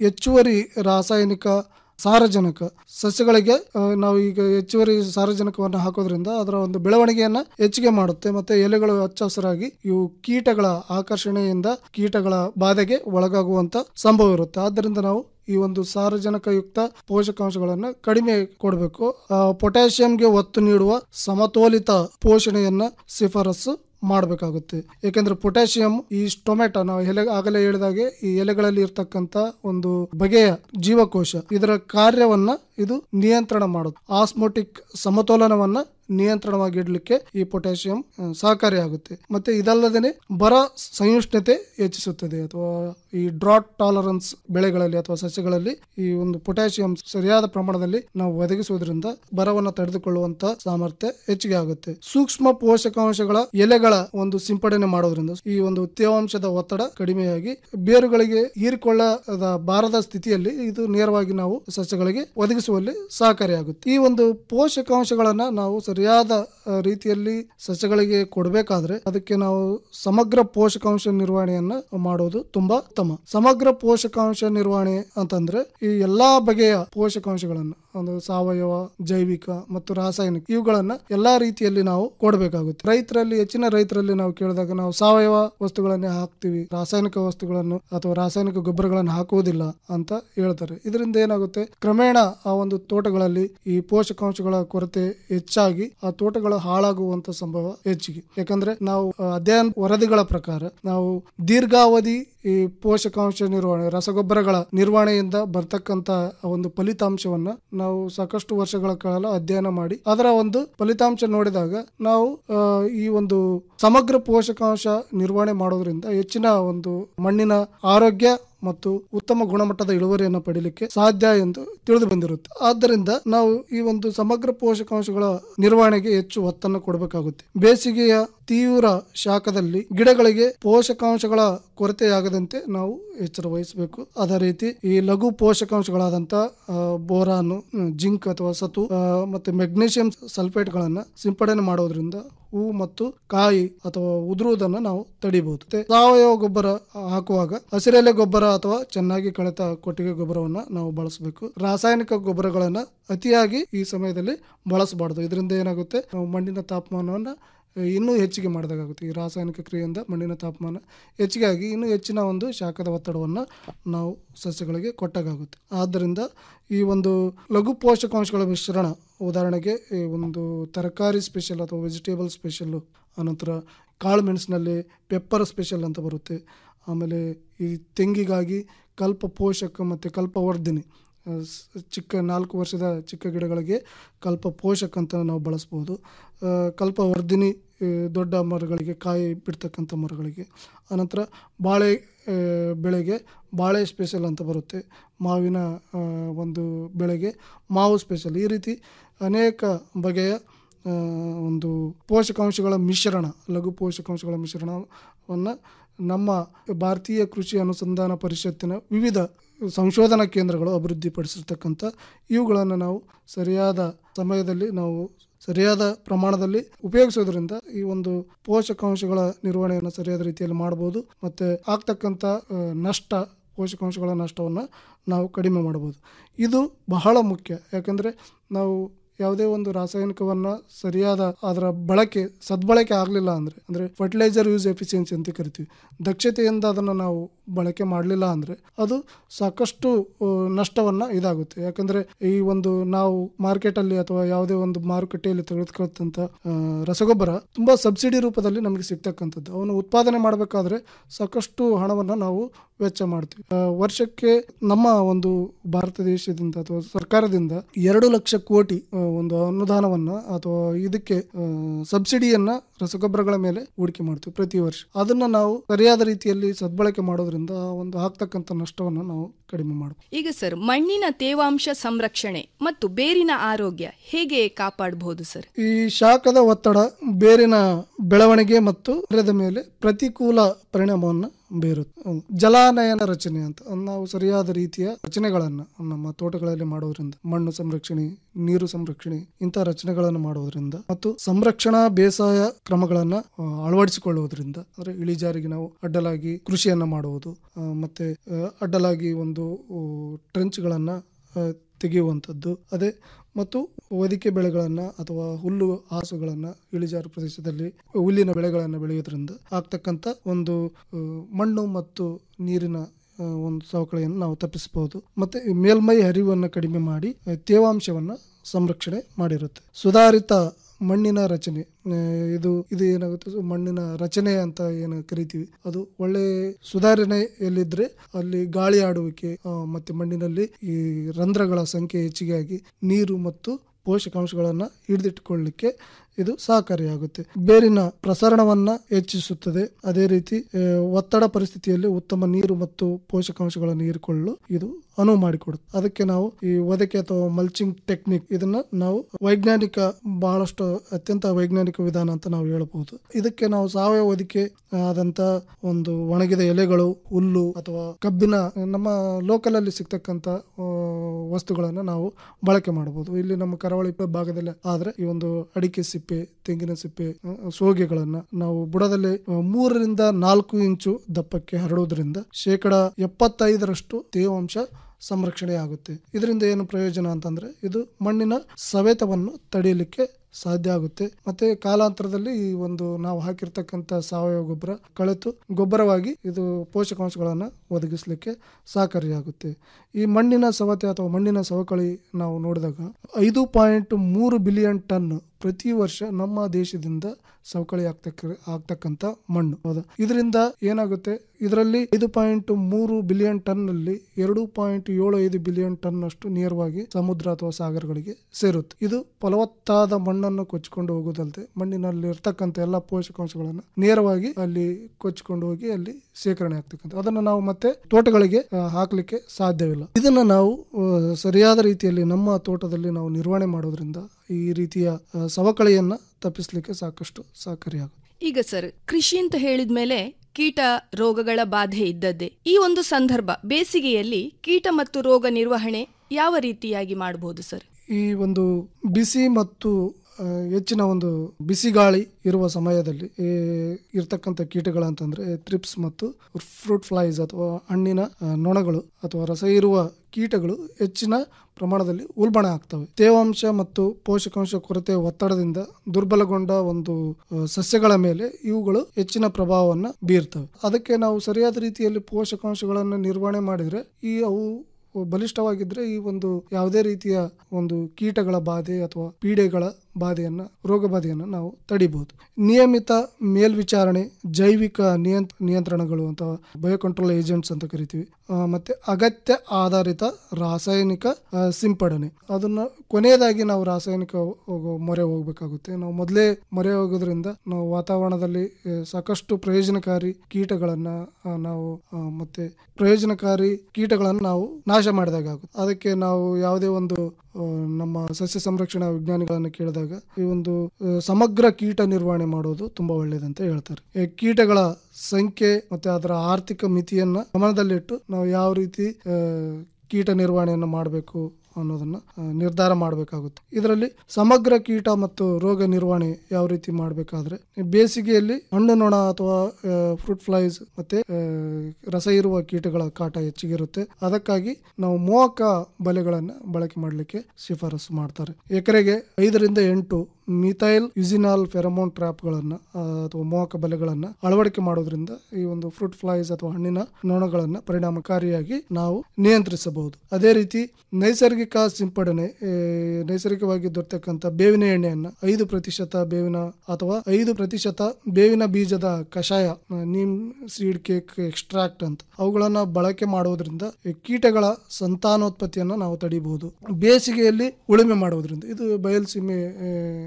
ಹೆಚ್ಚುವರಿ ರಾಸಾಯನಿಕ ಸಾರಜನಕ ಸಸ್ಯಗಳಿಗೆ ಆ, ನಾವು ಈಗ ಹೆಚ್ಚುವರಿ ಸಾರಜನಕವನ್ನು ಹಾಕೋದ್ರಿಂದ ಅದರ ಒಂದು ಬೆಳವಣಿಗೆಯನ್ನ ಹೆಚ್ಚಿಗೆ ಮಾಡುತ್ತೆ ಮತ್ತೆ ಎಲೆಗಳು ಹಚ್ಚ ಹಸಿರಾಗಿ ಇವು ಕೀಟಗಳ ಆಕರ್ಷಣೆಯಿಂದ ಕೀಟಗಳ ಬಾಧೆಗೆ ಒಳಗಾಗುವಂತ ಸಂಭವ ಇರುತ್ತೆ ಆದ್ದರಿಂದ ನಾವು ಈ ಒಂದು ಸಾರಜನಕಯುಕ್ತ ಪೋಷಕಾಂಶಗಳನ್ನು ಕಡಿಮೆ ಕೊಡಬೇಕು ಪೊಟ್ಯಾಷಿಯಂಗೆ ಒತ್ತು ನೀಡುವ ಸಮತೋಲಿತ ಪೋಷಣೆಯನ್ನ ಶಿಫಾರಸು ಮಾಡಬೇಕಾಗುತ್ತೆ ಯಾಕೆಂದ್ರೆ ಪೊಟ್ಯಾಷಿಯಂ ಈ ಟೊಮೆಟೊ ನಾವು ಎಲೆ ಆಗಲೇ ಹೇಳಿದಾಗೆ ಈ ಎಲೆಗಳಲ್ಲಿ ಇರ್ತಕ್ಕಂತ ಒಂದು ಬಗೆಯ ಜೀವಕೋಶ ಇದರ ಕಾರ್ಯವನ್ನ ಇದು ನಿಯಂತ್ರಣ ಮಾಡೋದು ಆಸ್ಮೋಟಿಕ್ ಸಮತೋಲನವನ್ನ ನಿಯಂತ್ರಣವಾಗಿ ಇಡಲಿಕ್ಕೆ ಈ ಪೊಟ್ಯಾಷಿಯಂ ಆ, ಸಹಕಾರಿಯಾಗುತ್ತೆ ಮತ್ತೆ ಇದಲ್ಲದೆ ಬರ ಸಹಿಷ್ಣುತೆ ಹೆಚ್ಚಿಸುತ್ತದೆ ಅಥವಾ ಈ ಡ್ರಾಟ್ ಟಾಲರೆನ್ಸ್ ಬೆಳೆಗಳಲ್ಲಿ ಅಥವಾ ಸಸ್ಯಗಳಲ್ಲಿ ಈ ಒಂದು ಪೊಟ್ಯಾಷಿಯಂ ಸರಿಯಾದ ಪ್ರಮಾಣದಲ್ಲಿ ನಾವು ಒದಗಿಸುವುದರಿಂದ ಬರವನ್ನು ತಡೆದುಕೊಳ್ಳುವಂತ ಸಾಮರ್ಥ್ಯ ಹೆಚ್ಚಿಗೆ ಆಗುತ್ತೆ ಸೂಕ್ಷ್ಮ ಪೋಷಕಾಂಶಗಳ ಎಲೆಗಳ ಒಂದು ಸಿಂಪಡಣೆ ಮಾಡೋದ್ರಿಂದ ಈ ಒಂದು ತೇವಾಂಶದ ಒತ್ತಡ ಕಡಿಮೆಯಾಗಿ ಬೇರುಗಳಿಗೆ ಹೀರಿಕೊಳ್ಳದ ಬಾರದ ಸ್ಥಿತಿಯಲ್ಲಿ ಇದು ನೇರವಾಗಿ ನಾವು ಸಸ್ಯಗಳಿಗೆ ಒದಗಿಸುವಲ್ಲಿ ಸಹಕಾರಿಯಾಗುತ್ತೆ ಈ ಒಂದು ಪೋಷಕಾಂಶಗಳನ್ನ ನಾವು ಸರಿಯಾದ ಆ, ರೀತಿಯಲ್ಲಿ ಸಸ್ಯಗಳಿಗೆ ಕೊಡಬೇಕಾದ್ರೆ ಅದಕ್ಕೆ ನಾವು ಸಮಗ್ರ ಪೋಷಕಾಂಶ ನಿರ್ವಹಣೆಯನ್ನ ಮಾಡೋದು ತುಂಬಾ ಉತ್ತಮ ಸಮಗ್ರ ಪೋಷಕಾಂಶ ನಿರ್ವಹಣೆ ಅಂತಂದ್ರೆ ಈ ಎಲ್ಲಾ ಬಗೆಯ ಪೋಷಕಾಂಶಗಳನ್ನು ಒಂದು ಸಾವಯವ ಜೈವಿಕ ಮತ್ತು ರಾಸಾಯನಿಕ ಇವುಗಳನ್ನ ಎಲ್ಲಾ ರೀತಿಯಲ್ಲಿ ನಾವು ಕೊಡಬೇಕಾಗುತ್ತೆ ರೈತರಲ್ಲಿ ಹೆಚ್ಚಿನ ರೈತರಲ್ಲಿ ನಾವು ಕೇಳಿದಾಗ ನಾವು ಸಾವಯವ ವಸ್ತುಗಳನ್ನೇ ಹಾಕ್ತಿವಿ ರಾಸಾಯನಿಕ ವಸ್ತುಗಳನ್ನು ಅಥವಾ ರಾಸಾಯನಿಕ ಗೊಬ್ಬರಗಳನ್ನು ಹಾಕುವುದಿಲ್ಲ ಅಂತ ಹೇಳ್ತಾರೆ ಇದರಿಂದ ಏನಾಗುತ್ತೆ ಕ್ರಮೇಣ ಆ ಒಂದು ತೋಟಗಳಲ್ಲಿ ಈ ಪೋಷಕಾಂಶಗಳ ಕೊರತೆ ಹೆಚ್ಚಾಗಿ ಆ ತೋಟಗಳು ಹಾಳಾಗುವಂತ ಸಂಭವ ಹೆಚ್ಚಿಗೆ ಯಾಕಂದ್ರೆ ನಾವು ಆ, ಅಧ್ಯಯನ ವರದಿಗಳ ಪ್ರಕಾರ ನಾವು ದೀರ್ಘಾವಧಿ ಈ ಪೋಷಕಾಂಶ ನಿರ್ವಹಣೆ ರಸಗೊಬ್ಬರಗಳ ನಿರ್ವಹಣೆಯಿಂದ ಬರ್ತಕ್ಕಂತ ಒಂದು ಫಲಿತಾಂಶವನ್ನ ನಾವು ಸಾಕಷ್ಟು ವರ್ಷಗಳ ಕಾಲ ಅಧ್ಯಯನ ಮಾಡಿ ಅದರ ಒಂದು ಫಲಿತಾಂಶ ನೋಡಿದಾಗ ನಾವು ಆ, ಈ ಒಂದು ಸಮಗ್ರ ಪೋಷಕಾಂಶ ನಿರ್ವಹಣೆ ಮಾಡೋದ್ರಿಂದ ಹೆಚ್ಚಿನ ಒಂದು ಮಣ್ಣಿನ ಆರೋಗ್ಯ ಮತ್ತು ಉತ್ತಮ ಗುಣಮಟ್ಟದ ಇಳುವರಿಯನ್ನು ಪಡೀಲಿಕ್ಕೆ ಸಾಧ್ಯ ಎಂದು ತಿಳಿದು ಬಂದಿರುತ್ತೆ ಆದ್ದರಿಂದ ನಾವು ಈ ಒಂದು ಸಮಗ್ರ ಪೋಷಕಾಂಶಗಳ ನಿರ್ವಹಣೆಗೆ ಹೆಚ್ಚು ಒತ್ತನ್ನು ಕೊಡಬೇಕಾಗುತ್ತೆ ಬೇಸಿಗೆಯ ತೀವ್ರ ಶಾಖದಲ್ಲಿ ಗಿಡಗಳಿಗೆ ಪೋಷಕಾಂಶಗಳ ಕೊರತೆಯಾಗದಂತೆ ನಾವು ಎಚ್ಚರ ವಹಿಸಬೇಕು ಅದೇ ರೀತಿ ಈ ಲಘು ಪೋಷಕಾಂಶಗಳಾದಂತ ಆ, ಬೋರಾನು ಹ್ಮ್, ಜಿಂಕ್ ಅಥವಾ ಸತು ಆ, ಮತ್ತೆ ಮೆಗ್ನೀಷಿಯಂ ಸಲ್ಫೇಟ್ಗಳನ್ನ ಸಿಂಪಡಣೆ ಮಾಡೋದ್ರಿಂದ ಹೂ ಮತ್ತು ಕಾಯಿ ಅಥವಾ ಉದುರುವುದನ್ನು ನಾವು ತಡಿಬಹುದು ಮತ್ತೆ ಸಾವಯವ ಗೊಬ್ಬರ ಹಾಕುವಾಗ ಹಸಿರೆಲೆ ಗೊಬ್ಬರ ಅಥವಾ ಚೆನ್ನಾಗಿ ಕಳೆತ ಕೊಟ್ಟಿಗೆ ಗೊಬ್ಬರವನ್ನ ನಾವು ಬಳಸಬೇಕು ರಾಸಾಯನಿಕ ಗೊಬ್ಬರಗಳನ್ನ ಅತಿಯಾಗಿ ಈ ಸಮಯದಲ್ಲಿ ಬಳಸಬಾರದು ಇದರಿಂದ ಏನಾಗುತ್ತೆ ನಾವು ಮಣ್ಣಿನ ತಾಪಮಾನವನ್ನ ಇನ್ನೂ ಹೆಚ್ಚಿಗೆ ಮಾಡಿದಾಗುತ್ತೆ ಈ ರಾಸಾಯನಿಕ ಕ್ರಿಯೆಯಿಂದ ಮಣ್ಣಿನ ತಾಪಮಾನ ಹೆಚ್ಚಿಗೆ ಆಗಿ ಇನ್ನೂ ಹೆಚ್ಚಿನ ಒಂದು ಶಾಖದ ಒತ್ತಡವನ್ನು ನಾವು ಸಸ್ಯಗಳಿಗೆ ಕೊಟ್ಟಾಗುತ್ತೆ ಆದ್ದರಿಂದ ಈ ಒಂದು ಲಘು ಪೋಷಕಾಂಶಗಳ ಮಿಶ್ರಣ ಉದಾಹರಣೆಗೆ ಈ ಒಂದು ತರಕಾರಿ ಸ್ಪೆಷಲ್ ಅಥವಾ ವೆಜಿಟೇಬಲ್ ಸ್ಪೆಷಲ್ಲು ಅನಂತರ ಕಾಳು ಮೆಣಸಿನಲ್ಲಿ ಪೆಪ್ಪರ್ ಸ್ಪೆಷಲ್ ಅಂತ ಬರುತ್ತೆ ಆಮೇಲೆ ಈ ತೆಂಗಿಗಾಗಿ ಕಲ್ಪ ಪೋಷಕ ಮತ್ತು ಕಲ್ಪವರ್ಧಿನಿ ಆ, ಸ್- ಚಿಕ್ಕ ನಾಲ್ಕು ವರ್ಷದ ಚಿಕ್ಕ ಗಿಡಗಳಿಗೆ ಕಲ್ಪ ಪೋಷಕ ಅಂತ ನಾವು ಬಳಸ್ಬೋದು ಆ, ಕಲ್ಪವರ್ಧಿನಿ ಆ, ದೊಡ್ಡ ಮರಗಳಿಗೆ ಕಾಯಿ ಬಿಡ್ತಕ್ಕಂಥ ಮರಗಳಿಗೆ ಅನಂತರ ಬಾಳೆ ಆ, ಬೆಳೆಗೆ ಬಾಳೆ ಸ್ಪೆಷಲ್ ಅಂತ ಬರುತ್ತೆ ಮಾವಿನ ಆ, ಒಂದು ಬೆಳೆಗೆ ಮಾವು ಸ್ಪೆಷಲ್ ಈ ರೀತಿ ಅನೇಕ ಬಗೆಯ ಆ, ಒಂದು ಪೋಷಕಾಂಶಗಳ ಮಿಶ್ರಣ ಲಘು ಪೋಷಕಾಂಶಗಳ ಮಿಶ್ರಣವನ್ನು ನಮ್ಮ ಭಾರತೀಯ ಕೃಷಿ ಅನುಸಂಧಾನ ಪರಿಷತ್ತಿನ ವಿವಿಧ ಸಂಶೋಧನಾ ಕೇಂದ್ರಗಳು ಅಭಿವೃದ್ಧಿಪಡಿಸಿರ್ತಕ್ಕಂಥ ಇವುಗಳನ್ನು ನಾವು ಸರಿಯಾದ ಸಮಯದಲ್ಲಿ ನಾವು ಸರಿಯಾದ ಪ್ರಮಾಣದಲ್ಲಿ ಉಪಯೋಗಿಸೋದ್ರಿಂದ ಈ ಒಂದು ಪೋಷಕಾಂಶಗಳ ನಿರ್ವಹಣೆಯನ್ನು ಸರಿಯಾದ ರೀತಿಯಲ್ಲಿ ಮಾಡ್ಬೋದು ಮತ್ತು ಆಗ್ತಕ್ಕಂಥ ಆ, ನಷ್ಟ ಪೋಷಕಾಂಶಗಳ ನಷ್ಟವನ್ನು ನಾವು ಕಡಿಮೆ ಮಾಡ್ಬೋದು ಇದು ಬಹಳ ಮುಖ್ಯ ಯಾಕಂದರೆ ನಾವು ಯಾವುದೇ ಒಂದು ರಾಸಾಯನಿಕವನ್ನು ಸರಿಯಾದ ಅದರ ಬಳಕೆ ಸದ್ಬಳಕೆ ಆಗಲಿಲ್ಲ ಅಂದರೆ ಅಂದರೆ ಫರ್ಟಿಲೈಸರ್ ಯೂಸ್ ಎಫಿಷಿಯನ್ಸಿ ಅಂತ ಕರಿತೀವಿ ದಕ್ಷತೆಯಿಂದ ಅದನ್ನು ನಾವು ಬಳಕೆ ಮಾಡಲಿಲ್ಲ ಅಂದರೆ ಅದು ಸಾಕಷ್ಟು ಆ, ನಷ್ಟವನ್ನು ಇದಾಗುತ್ತೆ ಯಾಕಂದರೆ ಈ ಒಂದು ನಾವು ಮಾರ್ಕೆಟಲ್ಲಿ ಅಥವಾ ಯಾವುದೇ ಒಂದು ಮಾರುಕಟ್ಟೆಯಲ್ಲಿ ತೆಗೆದುಕೊಳ್ತಂಥ ಆ, ರಸಗೊಬ್ಬರ ತುಂಬ ಸಬ್ಸಿಡಿ ರೂಪದಲ್ಲಿ ನಮಗೆ ಸಿಗ್ತಕ್ಕಂಥದ್ದು ಅವನು ಉತ್ಪಾದನೆ ಮಾಡಬೇಕಾದ್ರೆ ಸಾಕಷ್ಟು ಹಣವನ್ನು ನಾವು ವೆಚ್ಚ ಮಾಡ್ತೀವಿ ಆ, ವರ್ಷಕ್ಕೆ ನಮ್ಮ ಒಂದು ಭಾರತ ದೇಶದಿಂದ ಅಥವಾ ಸರ್ಕಾರದಿಂದ ಎರಡು ಲಕ್ಷ ಕೋಟಿ ಆ, ಒಂದು ಅನುದಾನವನ್ನ ಅಥವಾ ಇದಕ್ಕೆ ಆ, ಸಬ್ಸಿಡಿಯನ್ನ ರಸಗೊಬ್ಬರಗಳ ಮೇಲೆ ಹೂಡಿಕೆ ಮಾಡ್ತೀವಿ ಪ್ರತಿ ವರ್ಷ ಅದನ್ನ ನಾವು ಸರಿಯಾದ ರೀತಿಯಲ್ಲಿ ಸದ್ಬಳಕೆ ಮಾಡೋದ್ರಿಂದ ಆ ಒಂದು ಆಗ್ತಕ್ಕಂಥ ನಷ್ಟವನ್ನು ನಾವು ಕಡಿಮೆ ಮಾಡಬಹುದು ಈಗ ಸರ್ ಮಣ್ಣಿನ ತೇವಾಂಶ ಸಂರಕ್ಷಣೆ ಮತ್ತು ಬೇರಿನ ಆರೋಗ್ಯ ಹೇಗೆ ಕಾಪಾಡಬಹುದು ಸರ್ ಈ ಶಾಖದ ಒತ್ತಡ ಬೇರಿನ ಬೆಳವಣಿಗೆ ಮತ್ತು ಗಿಡದ ಮೇಲೆ ಪ್ರತಿಕೂಲ ಪರಿಣಾಮವನ್ನು ಬೀರುತ್ತೆ ಹ್ಮ್. ಜಲಾನಯನ ರಚನೆ ಅಂತ ನಾವು ಸರಿಯಾದ ರೀತಿಯ ರಚನೆಗಳನ್ನ ನಮ್ಮ ತೋಟಗಳಲ್ಲಿ ಮಾಡೋದ್ರಿಂದ ಮಣ್ಣು ಸಂರಕ್ಷಣೆ ನೀರು ಸಂರಕ್ಷಣೆ ಇಂತಹ ರಚನೆಗಳನ್ನು ಮಾಡೋದ್ರಿಂದ ಮತ್ತು ಸಂರಕ್ಷಣಾ ಬೇಸಾಯ ಕ್ರಮಗಳನ್ನ ಆ, ಅಳವಡಿಸಿಕೊಳ್ಳುವುದರಿಂದ ಅಂದ್ರೆ ಇಳಿಜಾರಿಗೆ ನಾವು ಅಡ್ಡಲಾಗಿ ಕೃಷಿಯನ್ನ ಮಾಡುವುದು ಆ, ಮತ್ತೆ ಆ, ಅಡ್ಡಲಾಗಿ ಒಂದು ಟ್ರೆಂಚ್ಗಳನ್ನ ತೆಗೆಯುವಂಥದ್ದು ಅದೇ ಮತ್ತು ಹೊದಿಕೆ ಬೆಳೆಗಳನ್ನು ಅಥವಾ ಹುಲ್ಲು ಹಾಸುಗಳನ್ನು ಇಳಿಜಾರು ಪ್ರದೇಶದಲ್ಲಿ ಹುಲ್ಲಿನ ಬೆಳೆಗಳನ್ನು ಬೆಳೆಯೋದ್ರಿಂದ ಆಗ್ತಕ್ಕಂಥ ಒಂದು ಆ, ಮಣ್ಣು ಮತ್ತು ನೀರಿನ ಆ, ಒಂದು ಸವಕಳಿಯನ್ನು ನಾವು ತಪ್ಪಿಸಬಹುದು ಮತ್ತೆ ಈ ಮೇಲ್ಮೈ ಹರಿವನ್ನು ಕಡಿಮೆ ಮಾಡಿ ಆ, ತೇವಾಂಶವನ್ನು ಸಂರಕ್ಷಣೆ ಮಾಡಿರುತ್ತೆ ಸುಧಾರಿತ ಮಣ್ಣಿನ ರಚನೆ ಆ, ಇದು ಇದು ಏನಾಗುತ್ತೆ ಸೊ ಮಣ್ಣಿನ ರಚನೆ ಅಂತ ಏನು ಕರಿತೀವಿ ಅದು ಒಳ್ಳೆ ಸುಧಾರಣೆ ಎಲ್ಲಿದ್ರೆ ಅಲ್ಲಿ ಗಾಳಿ ಆಡುವಿಕೆ ಆ, ಮತ್ತೆ ಮಣ್ಣಿನಲ್ಲಿ ಈ ರಂಧ್ರಗಳ ಸಂಖ್ಯೆ ಹೆಚ್ಚಿಗೆ ಆಗಿ ನೀರು ಮತ್ತು ಪೋಷಕಾಂಶಗಳನ್ನು ಹಿಡಿದಿಟ್ಟುಕೊಳ್ಳಲಿಕ್ಕೆ ಇದು ಸಹಕಾರಿಯಾಗುತ್ತೆ ಬೇರಿನ ಪ್ರಸರಣವನ್ನ ಹೆಚ್ಚಿಸುತ್ತದೆ ಅದೇ ರೀತಿ ಆ, ಒತ್ತಡ ಪರಿಸ್ಥಿತಿಯಲ್ಲಿ ಉತ್ತಮ ನೀರು ಮತ್ತು ಪೋಷಕಾಂಶಗಳನ್ನು ಹೀರಿಕೊಳ್ಳಲು ಇದು ಅನುವು ಮಾಡಿಕೊಡುತ್ತೆ ಅದಕ್ಕೆ ನಾವು ಈ ಒದಕೆ ಅಥವಾ ಮಲ್ಚಿಂಗ್ ಟೆಕ್ನಿಕ್ ಇದನ್ನ ನಾವು ವೈಜ್ಞಾನಿಕ ಬಹಳಷ್ಟು ಅತ್ಯಂತ ವೈಜ್ಞಾನಿಕ ವಿಧಾನ ಅಂತ ನಾವು ಹೇಳಬಹುದು ಇದಕ್ಕೆ ನಾವು ಸಾವಯವ ಹೊದಿಕೆ ಆದಂತ ಒಂದು ಒಣಗಿದ ಎಲೆಗಳು ಹುಲ್ಲು ಅಥವಾ ಕಬ್ಬಿನ ನಮ್ಮ ಲೋಕಲ್ ಅಲ್ಲಿ ಸಿಗ್ತಕ್ಕಂತ ಆ, ವಸ್ತುಗಳನ್ನ ನಾವು ಬಳಕೆ ಮಾಡಬಹುದು ಇಲ್ಲಿ ನಮ್ಮ ಕರಾವಳಿ ಭಾಗದಲ್ಲಿ ಆದ್ರೆ ಈ ಒಂದು ಅಡಿಕೆ ಸಿಪ್ಪೆ ತೆಂಗಿನ ಸಿಪ್ಪೆ ಆ, ಸೋಗೆಗಳನ್ನ ನಾವು ಬುಡದಲ್ಲಿ ಆ, ಮೂರರಿಂದ ನಾಲ್ಕು ಇಂಚು ದಪ್ಪಕ್ಕೆ ಹರಡುವುದರಿಂದ ಶೇಕಡ ಎಪ್ಪತ್ತೈದರಷ್ಟು ತೇವಾಂಶ ಸಂರಕ್ಷಣೆ ಆಗುತ್ತೆ ಇದರಿಂದ ಏನು ಪ್ರಯೋಜನ ಅಂತಂದ್ರೆ ಇದು ಮಣ್ಣಿನ ಸವೆತವನ್ನು ತಡೆಯಲಿಕ್ಕೆ ಸಾಧ್ಯ ಆಗುತ್ತೆ ಮತ್ತೆ ಕಾಲಾಂತರದಲ್ಲಿ ಈ ಒಂದು ನಾವು ಹಾಕಿರ್ತಕ್ಕಂಥ ಸಾವಯವ ಗೊಬ್ಬರ ಕಳೆತು ಗೊಬ್ಬರವಾಗಿ ಇದು ಪೋಷಕಾಂಶಗಳನ್ನು ಒದಗಿಸಲಿಕ್ಕೆ ಸಹಕಾರಿಯಾಗುತ್ತೆ ಈ ಮಣ್ಣಿನ ಸವತೆ ಅಥವಾ ಮಣ್ಣಿನ ಸವಕಳಿ ನಾವು ನೋಡಿದಾಗ ಐದು ಪಾಯಿಂಟ್ ಮೂರು ಬಿಲಿಯನ್ ಟನ್ ಪ್ರತಿ ವರ್ಷ ನಮ್ಮ ದೇಶದಿಂದ ಸವಕಳಿ ಆಗ್ತಕ್ಕ ಆಗ್ತಕ್ಕಂಥ ಮಣ್ಣು ಹೌದಾ ಇದರಿಂದ ಏನಾಗುತ್ತೆ ಇದರಲ್ಲಿ ಐದು ಪಾಯಿಂಟ್ ಮೂರು ಬಿಲಿಯನ್ ಟನ್ ನಲ್ಲಿ ಎರಡು ಪಾಯಿಂಟ್ ಏಳು ಐದು ಬಿಲಿಯನ್ ಟನ್ ಅಷ್ಟು ನೇರವಾಗಿ ಸಮುದ್ರ ಅಥವಾ ಸಾಗರಗಳಿಗೆ ಸೇರುತ್ತೆ ಇದು ಫಲವತ್ತಾದ ಮಣ್ಣನ್ನು ಕೊಚ್ಚಿಕೊಂಡು ಹೋಗೋದಲ್ಲದೆ ಮಣ್ಣಿನಲ್ಲಿ ಇರ್ತಕ್ಕಂಥ ಎಲ್ಲ ಪೋಷಕಾಂಶಗಳನ್ನು ನೇರವಾಗಿ ಅಲ್ಲಿ ಕೊಚ್ಚಿಕೊಂಡು ಹೋಗಿ ಅಲ್ಲಿ ಶೇಖರಣೆ ಆಗ್ತಕ್ಕಂಥ ಅದನ್ನು ನಾವು ಮತ್ತೆ ತೋಟಗಳಿಗೆ ಆ, ಹಾಕ್ಲಿಕ್ಕೆ ಸಾಧ್ಯವಿಲ್ಲ ಇದನ್ನ ನಾವು ಆ, ಸರಿಯಾದ ರೀತಿಯಲ್ಲಿ ನಮ್ಮ ತೋಟದಲ್ಲಿ ನಾವು ನಿರ್ವಹಣೆ ಮಾಡೋದ್ರಿಂದ ಈ ರೀತಿಯ ಆ, ಸವಕಳಿಯನ್ನ ತಪ್ಪಿಸ್ಲಿಕ್ಕೆ ಸಾಕಷ್ಟು ಸಹಕಾರಿಯಾಗುತ್ತೆ ಈಗ ಸರ್ ಕೃಷಿ ಅಂತ ಹೇಳಿದ್ಮೇಲೆ ಕೀಟ ರೋಗಗಳ ಬಾಧೆ ಇದ್ದದ್ದೇ ಈ ಒಂದು ಸಂದರ್ಭ ಬೇಸಿಗೆಯಲ್ಲಿ ಕೀಟ ಮತ್ತು ರೋಗ ನಿರ್ವಹಣೆ ಯಾವ ರೀತಿಯಾಗಿ ಮಾಡಬಹುದು ಸರ್ ಈ ಒಂದು ಬಿಸಿ ಮತ್ತು ಆ, ಹೆಚ್ಚಿನ ಒಂದು ಬಿಸಿ ಗಾಳಿ ಇರುವ ಸಮಯದಲ್ಲಿ ಈ ಇರ್ತಕ್ಕಂಥ ಕೀಟಗಳಂತಂದ್ರೆ ತ್ರಿಪ್ಸ್ ಮತ್ತು ಫ್ರೂಟ್ ಫ್ಲೈಸ್ ಅಥವಾ ಹಣ್ಣಿನ ಆ, ನೊಣಗಳು ಅಥವಾ ರಸ ಇರುವ ಕೀಟಗಳು ಹೆಚ್ಚಿನ ಪ್ರಮಾಣದಲ್ಲಿ ಉಲ್ಬಣ ಆಗ್ತವೆ ತೇವಾಂಶ ಮತ್ತು ಪೋಷಕಾಂಶ ಕೊರತೆ ಒತ್ತಡದಿಂದ ದುರ್ಬಲಗೊಂಡ ಒಂದು ಆ, ಸಸ್ಯಗಳ ಮೇಲೆ ಇವುಗಳು ಹೆಚ್ಚಿನ ಪ್ರಭಾವವನ್ನು ಬೀರ್ತವೆ ಅದಕ್ಕೆ ನಾವು ಸರಿಯಾದ ರೀತಿಯಲ್ಲಿ ಪೋಷಕಾಂಶಗಳನ್ನು ನಿರ್ವಹಣೆ ಮಾಡಿದ್ರೆ ಈ ಅವು ಬಲಿಷ್ಠವಾಗಿದ್ರೆ ಈ ಒಂದು ಯಾವುದೇ ರೀತಿಯ ಒಂದು ಕೀಟಗಳ ಬಾಧೆ ಅಥವಾ ಪೀಡೆಗಳ ಬಾಧೆಯನ್ನ ರೋಗ ಬಾಧೆಯನ್ನು ನಾವು ತಡಿಬಹುದು ನಿಯಮಿತ ಮೇಲ್ವಿಚಾರಣೆ ಜೈವಿಕ ನಿಯಂತ್ ನಿಯಂತ್ರಣಗಳು ಅಥವಾ ಬಯೋ ಕಂಟ್ರೋಲ್ ಏಜೆಂಟ್ಸ್ ಅಂತ ಕರಿತೀವಿ ಆ, ಮತ್ತೆ ಅಗತ್ಯ ಆಧಾರಿತ ರಾಸಾಯನಿಕ ಆ, ಸಿಂಪಡಣೆ ಅದನ್ನ ಕೊನೆಯದಾಗಿ ನಾವು ರಾಸಾಯನಿಕ ಹೋಗೋ ಮೊರೆ ಹೋಗ್ಬೇಕಾಗುತ್ತೆ ನಾವು ಮೊದಲೇ ಮೊರೆ ಹೋಗೋದ್ರಿಂದ ನಾವು ವಾತಾವರಣದಲ್ಲಿ ಆ, ಸಾಕಷ್ಟು ಪ್ರಯೋಜನಕಾರಿ ಕೀಟಗಳನ್ನ ಆ, ನಾವು ಆ, ಮತ್ತೆ ಪ್ರಯೋಜನಕಾರಿ ಕೀಟಗಳನ್ನು ನಾವು ನಾಶ ಮಾಡಿದಾಗ ಆಗುತ್ತೆ ಅದಕ್ಕೆ ನಾವು ಯಾವುದೇ ಒಂದು ಆ, ನಮ್ಮ ಸಸ್ಯ ಸಂರಕ್ಷಣಾ ವಿಜ್ಞಾನಿಗಳನ್ನು ಕೇಳಿದಾಗ ಈ ಒಂದು ಆ, ಸಮಗ್ರ ಕೀಟ ನಿರ್ವಹಣೆ ಮಾಡೋದು ತುಂಬಾ ಒಳ್ಳೇದಂತ ಹೇಳ್ತಾರೆ ಈ ಕೀಟಗಳ ಸಂಖ್ಯೆ ಮತ್ತೆ ಅದರ ಆರ್ಥಿಕ ಮಿತಿಯನ್ನ ಗಮನದಲ್ಲಿಟ್ಟು ನಾವು ಯಾವ ರೀತಿ ಆ, ಕೀಟ ನಿರ್ವಹಣೆಯನ್ನು ಮಾಡಬೇಕು ಅನ್ನೋದನ್ನ ಆ, ನಿರ್ಧಾರ ಮಾಡಬೇಕಾಗುತ್ತೆ ಇದರಲ್ಲಿ ಸಮಗ್ರ ಕೀಟ ಮತ್ತು ರೋಗ ನಿರ್ವಹಣೆ ಯಾವ ರೀತಿ ಮಾಡಬೇಕಾದ್ರೆ ಬೇಸಿಗೆಯಲ್ಲಿ ಹಣ್ಣು ನೊಣ ಅಥವಾ ಫ್ರೂಟ್ ಫ್ಲೈಸ್ ಮತ್ತೆ ಆ, ರಸ ಇರುವ ಕೀಟಗಳ ಕಾಟ ಹೆಚ್ಚಿಗಿರುತ್ತೆ ಅದಕ್ಕಾಗಿ ನಾವು ಮೋಹಕ ಬಲೆಗಳನ್ನ ಬಳಕೆ ಮಾಡಲಿಕ್ಕೆ ಶಿಫಾರಸು ಮಾಡ್ತಾರೆ ಎಕರೆಗೆ ಐದರಿಂದ ಎಂಟು ಮಿಥೈಲ್ ಯುಸಿನಾಲ್ ಫೆರಮೋನ್ ಟ್ರಾಪ್ಗಳನ್ನ ಆ, ಅಥವಾ ಮೋಹಕ ಬಲೆಗಳನ್ನ ಅಳವಡಿಕೆ ಮಾಡೋದ್ರಿಂದ ಈ ಒಂದು ಫ್ರೂಟ್ ಫ್ಲೈಸ್ ಅಥವಾ ಹಣ್ಣಿನ ನೊಣಗಳನ್ನ ಪರಿಣಾಮಕಾರಿಯಾಗಿ ನಾವು ನಿಯಂತ್ರಿಸಬಹುದು ಅದೇ ರೀತಿ ನೈಸರ್ಗಿಕ ಸಿಂಪಡಣೆ ಏ, ನೈಸರ್ಗಿಕವಾಗಿ ದೊರೆತಕ್ಕಂಥ ಬೇವಿನ ಎಣ್ಣೆಯನ್ನ ಐದು ಪ್ರತಿಶತ ಬೇವಿನ ಅಥವಾ ಐದು ಪ್ರತಿಶತ ಬೇವಿನ ಬೀಜದ ಕಷಾಯ ಆ, ನೀಮ್ ಸೀಡ್ ಕೇಕ್ ಎಕ್ಸ್ಟ್ರಾಕ್ಟ್ ಅಂತ ಅವುಗಳನ್ನ ಬಳಕೆ ಮಾಡೋದ್ರಿಂದ ಈ ಕೀಟಗಳ ಸಂತಾನೋತ್ಪತ್ತಿಯನ್ನ ನಾವು ತಡಿಬಹುದು ಬೇಸಿಗೆಯಲ್ಲಿ ಉಳುಮೆ ಮಾಡೋದ್ರಿಂದ ಇದು ಬಯಲುಸೀಮೆ ಆ,